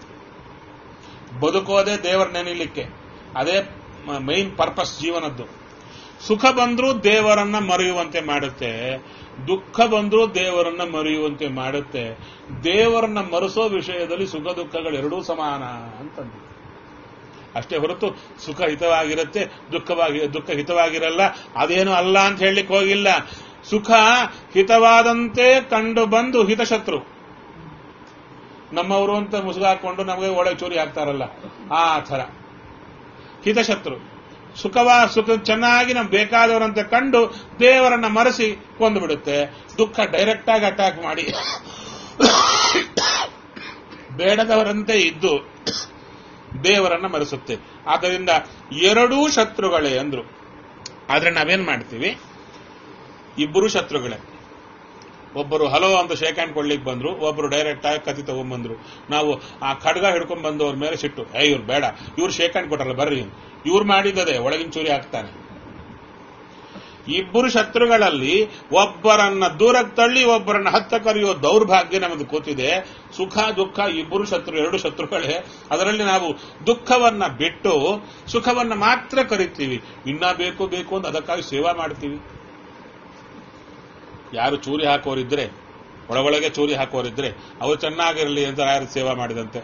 ಬದುಕೋದೇ ದೇವರ ನೆನಲಿಕ್ಕೆ ಅದೇ ಮೈನ್ ಪರ್ಪಸ್ ಜೀವನದ್ದು ಸುಖ ಬಂದ್ರೂ ದೇವರನ್ನ ಮರೆಯುವಂತೆ ಮಾಡುತ್ತೆ ದುಃಖ ಬಂದ್ರೂ ದೇವರನ್ನ ಮರೆಯುವಂತೆ ಮಾಡುತ್ತೆ ದೇವರನ್ನ ಮರೆಸೋ ವಿಷಯದಲ್ಲಿ ಸುಖ ದುಃಖಗಳೆರಡೂ ಸಮಾನ ಅಂತಂದು ಅಷ್ಟೇ ಹೊರತು ಸುಖ ಹಿತವಾಗಿರುತ್ತೆ ದುಃಖವಾಗಿ ದುಃಖ ಹಿತವಾಗಿರಲ್ಲ ಅದೇನು ಅಲ್ಲ ಅಂತ ಹೇಳಲಿಕ್ಕೆ ಹೋಗಿಲ್ಲ ಸುಖ ಹಿತವಾದಂತೆ ಕಂಡು ಬಂದು ಹಿತಶತ್ರು ನಮ್ಮವರು ಅಂತ ಮುಸುಗಾಕೊಂಡು ನಮಗೆ ಒಳ್ಳೆ ಚೂರಿ ಹಾಕ್ತಾರಲ್ಲ ಆ ಥರ ಹಿತಶತ್ರು ಸುಖವಾ ಸುಖ ಚೆನ್ನಾಗಿ ನಮ್ಗೆ ಬೇಕಾದವರಂತೆ ಕಂಡು ದೇವರನ್ನ ಮರೆಸಿ ಕೊಂದು ಬಿಡುತ್ತೆ ದುಃಖ ಡೈರೆಕ್ಟ್ ಆಗಿ ಅಟ್ಯಾಕ್ ಮಾಡಿ ಬೇಡದವರಂತೆ ಇದ್ದು ದೇವರನ್ನ ಮರೆಸುತ್ತೆ ಆದ್ದರಿಂದ ಎರಡೂ ಶತ್ರುಗಳೇ ಅಂದ್ರು ಆದ್ರೆ ನಾವೇನ್ ಮಾಡ್ತೀವಿ ಇಬ್ಬರು ಶತ್ರುಗಳೇ ಒಬ್ಬರು ಹಲೋ ಅಂತ ಶೇಕ್ ಹ್ಯಾಂಡ್ ಕೊಡ್ಲಿಕ್ಕೆ ಬಂದ್ರು ಒಬ್ಬರು ಡೈರೆಕ್ಟ್ ಆಗಿ ಕತಿ ತಗೊಂಡ್ಬಂದ್ರು ನಾವು ಆ ಖಡ್ಗ ಹಿಡ್ಕೊಂಡ್ ಬಂದವ್ರ ಮೇಲೆ ಸಿಟ್ಟು ಏ ಇವ್ರು ಬೇಡ ಇವ್ರು ಶೇಕ್ ಹ್ಯಾಂಡ್ ಕೊಟ್ರಲ್ಲ ಬರ್ರಿ ಇವ್ರು ಮಾಡಿದ್ದದೆ ಒಳಗಿನ ಚೂರಿ ಹಾಕ್ತಾನೆ ಇಬ್ಬರು ಶತ್ರುಗಳಲ್ಲಿ ಒಬ್ಬರನ್ನ ದೂರಕ್ಕೆ ತಳ್ಳಿ ಒಬ್ಬರನ್ನ ಹತ್ತ ಕರೆಯುವ ದೌರ್ಭಾಗ್ಯ ನಮಗೆ ಕೂತಿದೆ ಸುಖ ದುಃಖ ಇಬ್ಬರು ಶತ್ರು ಎರಡು ಶತ್ರುಗಳೇ ಅದರಲ್ಲಿ ನಾವು ದುಃಖವನ್ನ ಬಿಟ್ಟು ಸುಖವನ್ನ ಮಾತ್ರ ಕರಿತೀವಿ ಇನ್ನ ಬೇಕು ಬೇಕು ಅಂತ ಅದಕ್ಕಾಗಿ ಸೇವಾ ಮಾಡ್ತೀವಿ ಯಾರು ಚೂರಿ ಹಾಕೋರಿದ್ರೆ ಒಳಗೊಳಗೆ ಚೂರಿ ಹಾಕೋರಿದ್ರೆ ಅವರು ಚೆನ್ನಾಗಿರಲಿ ಅಂತ ಯಾರು ಸೇವಾ ಮಾಡಿದಂತೆ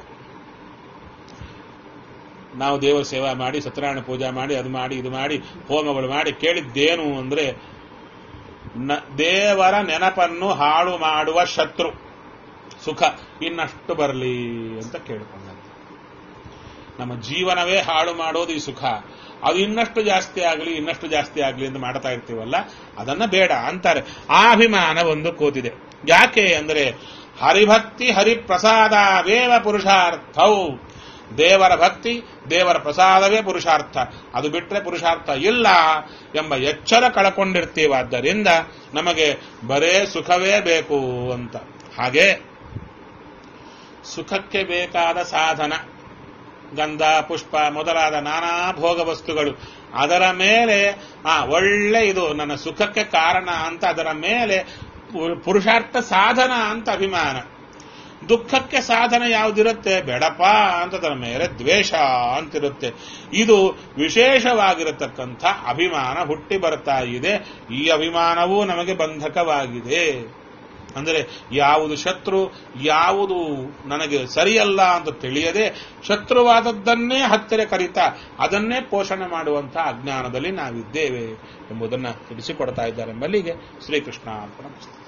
ನಾವು ದೇವರ ಸೇವಾ ಮಾಡಿ ಸತ್ಯನಾರಾಯಣ ಪೂಜಾ ಮಾಡಿ ಅದು ಮಾಡಿ ಇದು ಮಾಡಿ ಹೋಮಗಳು ಮಾಡಿ ಕೇಳಿದ್ದೇನು ಅಂದ್ರೆ ನ- ದೇವರ ನೆನಪನ್ನು ಹಾಳು ಮಾಡುವ ಶತ್ರು ಸುಖ ಇನ್ನಷ್ಟು ಬರಲಿ ಅಂತ ಕೇಳಿಕೊಂಡಂತೆ ನಮ್ಮ ಜೀವನವೇ ಹಾಳು ಮಾಡೋದು ಈ ಸುಖ ಅದು ಇನ್ನಷ್ಟು ಜಾಸ್ತಿ ಆಗಲಿ ಇನ್ನಷ್ಟು ಜಾಸ್ತಿ ಆಗಲಿ ಅಂತ ಮಾಡ್ತಾ ಇರ್ತೀವಲ್ಲ ಅದನ್ನ ಬೇಡ ಅಂತಾರೆ ಆ ಅಭಿಮಾನ ಒಂದು ಕೂತಿದೆ ಯಾಕೆ ಅಂದ್ರೆ ಹರಿಭಕ್ತಿ ಹರಿಪ್ರಸಾದವೇವ ಪುರುಷಾರ್ಥವು ದೇವರ ಭಕ್ತಿ ದೇವರ ಪ್ರಸಾದವೇ ಪುರುಷಾರ್ಥ ಅದು ಬಿಟ್ಟರೆ ಪುರುಷಾರ್ಥ ಇಲ್ಲ ಎಂಬ ಎಚ್ಚರ ಕಳಕೊಂಡಿರ್ತೀವಾದ್ದರಿಂದ ನಮಗೆ ಬರೇ ಸುಖವೇ ಬೇಕು ಅಂತ ಹಾಗೆ ಸುಖಕ್ಕೆ ಬೇಕಾದ ಸಾಧನ ಗಂಧ ಪುಷ್ಪ ಮೊದಲಾದ ನಾನಾ ಭೋಗ ವಸ್ತುಗಳು ಅದರ ಮೇಲೆ ಆ ಒಳ್ಳೆ ಇದು ನನ್ನ ಸುಖಕ್ಕೆ ಕಾರಣ ಅಂತ ಅದರ ಮೇಲೆ ಪು- ಪುರುಷಾರ್ಥ ಸಾಧನ ಅಂತ ಅಭಿಮಾನ ದುಃಖಕ್ಕೆ ಸಾಧನ ಯಾವುದಿರುತ್ತೆ ಬೇಡಪ್ಪ ಅಂತ ಅದರ ಮೇಲೆ ದ್ವೇಷ ಅಂತಿರುತ್ತೆ ಇದು ವಿಶೇಷವಾಗಿರತಕ್ಕಂಥ ಅಭಿಮಾನ ಹುಟ್ಟಿ ಬರ್ತಾ ಇದೆ ಈ ಅಭಿಮಾನವೂ ನಮಗೆ ಬಂಧಕವಾಗಿದೆ ಅಂದರೆ ಯಾವುದು ಶತ್ರು ಯಾವುದು ನನಗೆ ಸರಿಯಲ್ಲ ಅಂತ ತಿಳಿಯದೆ ಶತ್ರುವಾದದ್ದನ್ನೇ ಹತ್ತಿರ ಕರಿತಾ ಅದನ್ನೇ ಪೋಷಣೆ ಮಾಡುವಂತಹ ಅಜ್ಞಾನದಲ್ಲಿ ನಾವಿದ್ದೇವೆ ಎಂಬುದನ್ನು ತಿಳಿಸಿಕೊಡ್ತಾ ಇದ್ದಾರೆ ಎಂಬಲ್ಲಿಗೆ ಶ್ರೀಕೃಷ್ಣ ಅರ್ಪಣ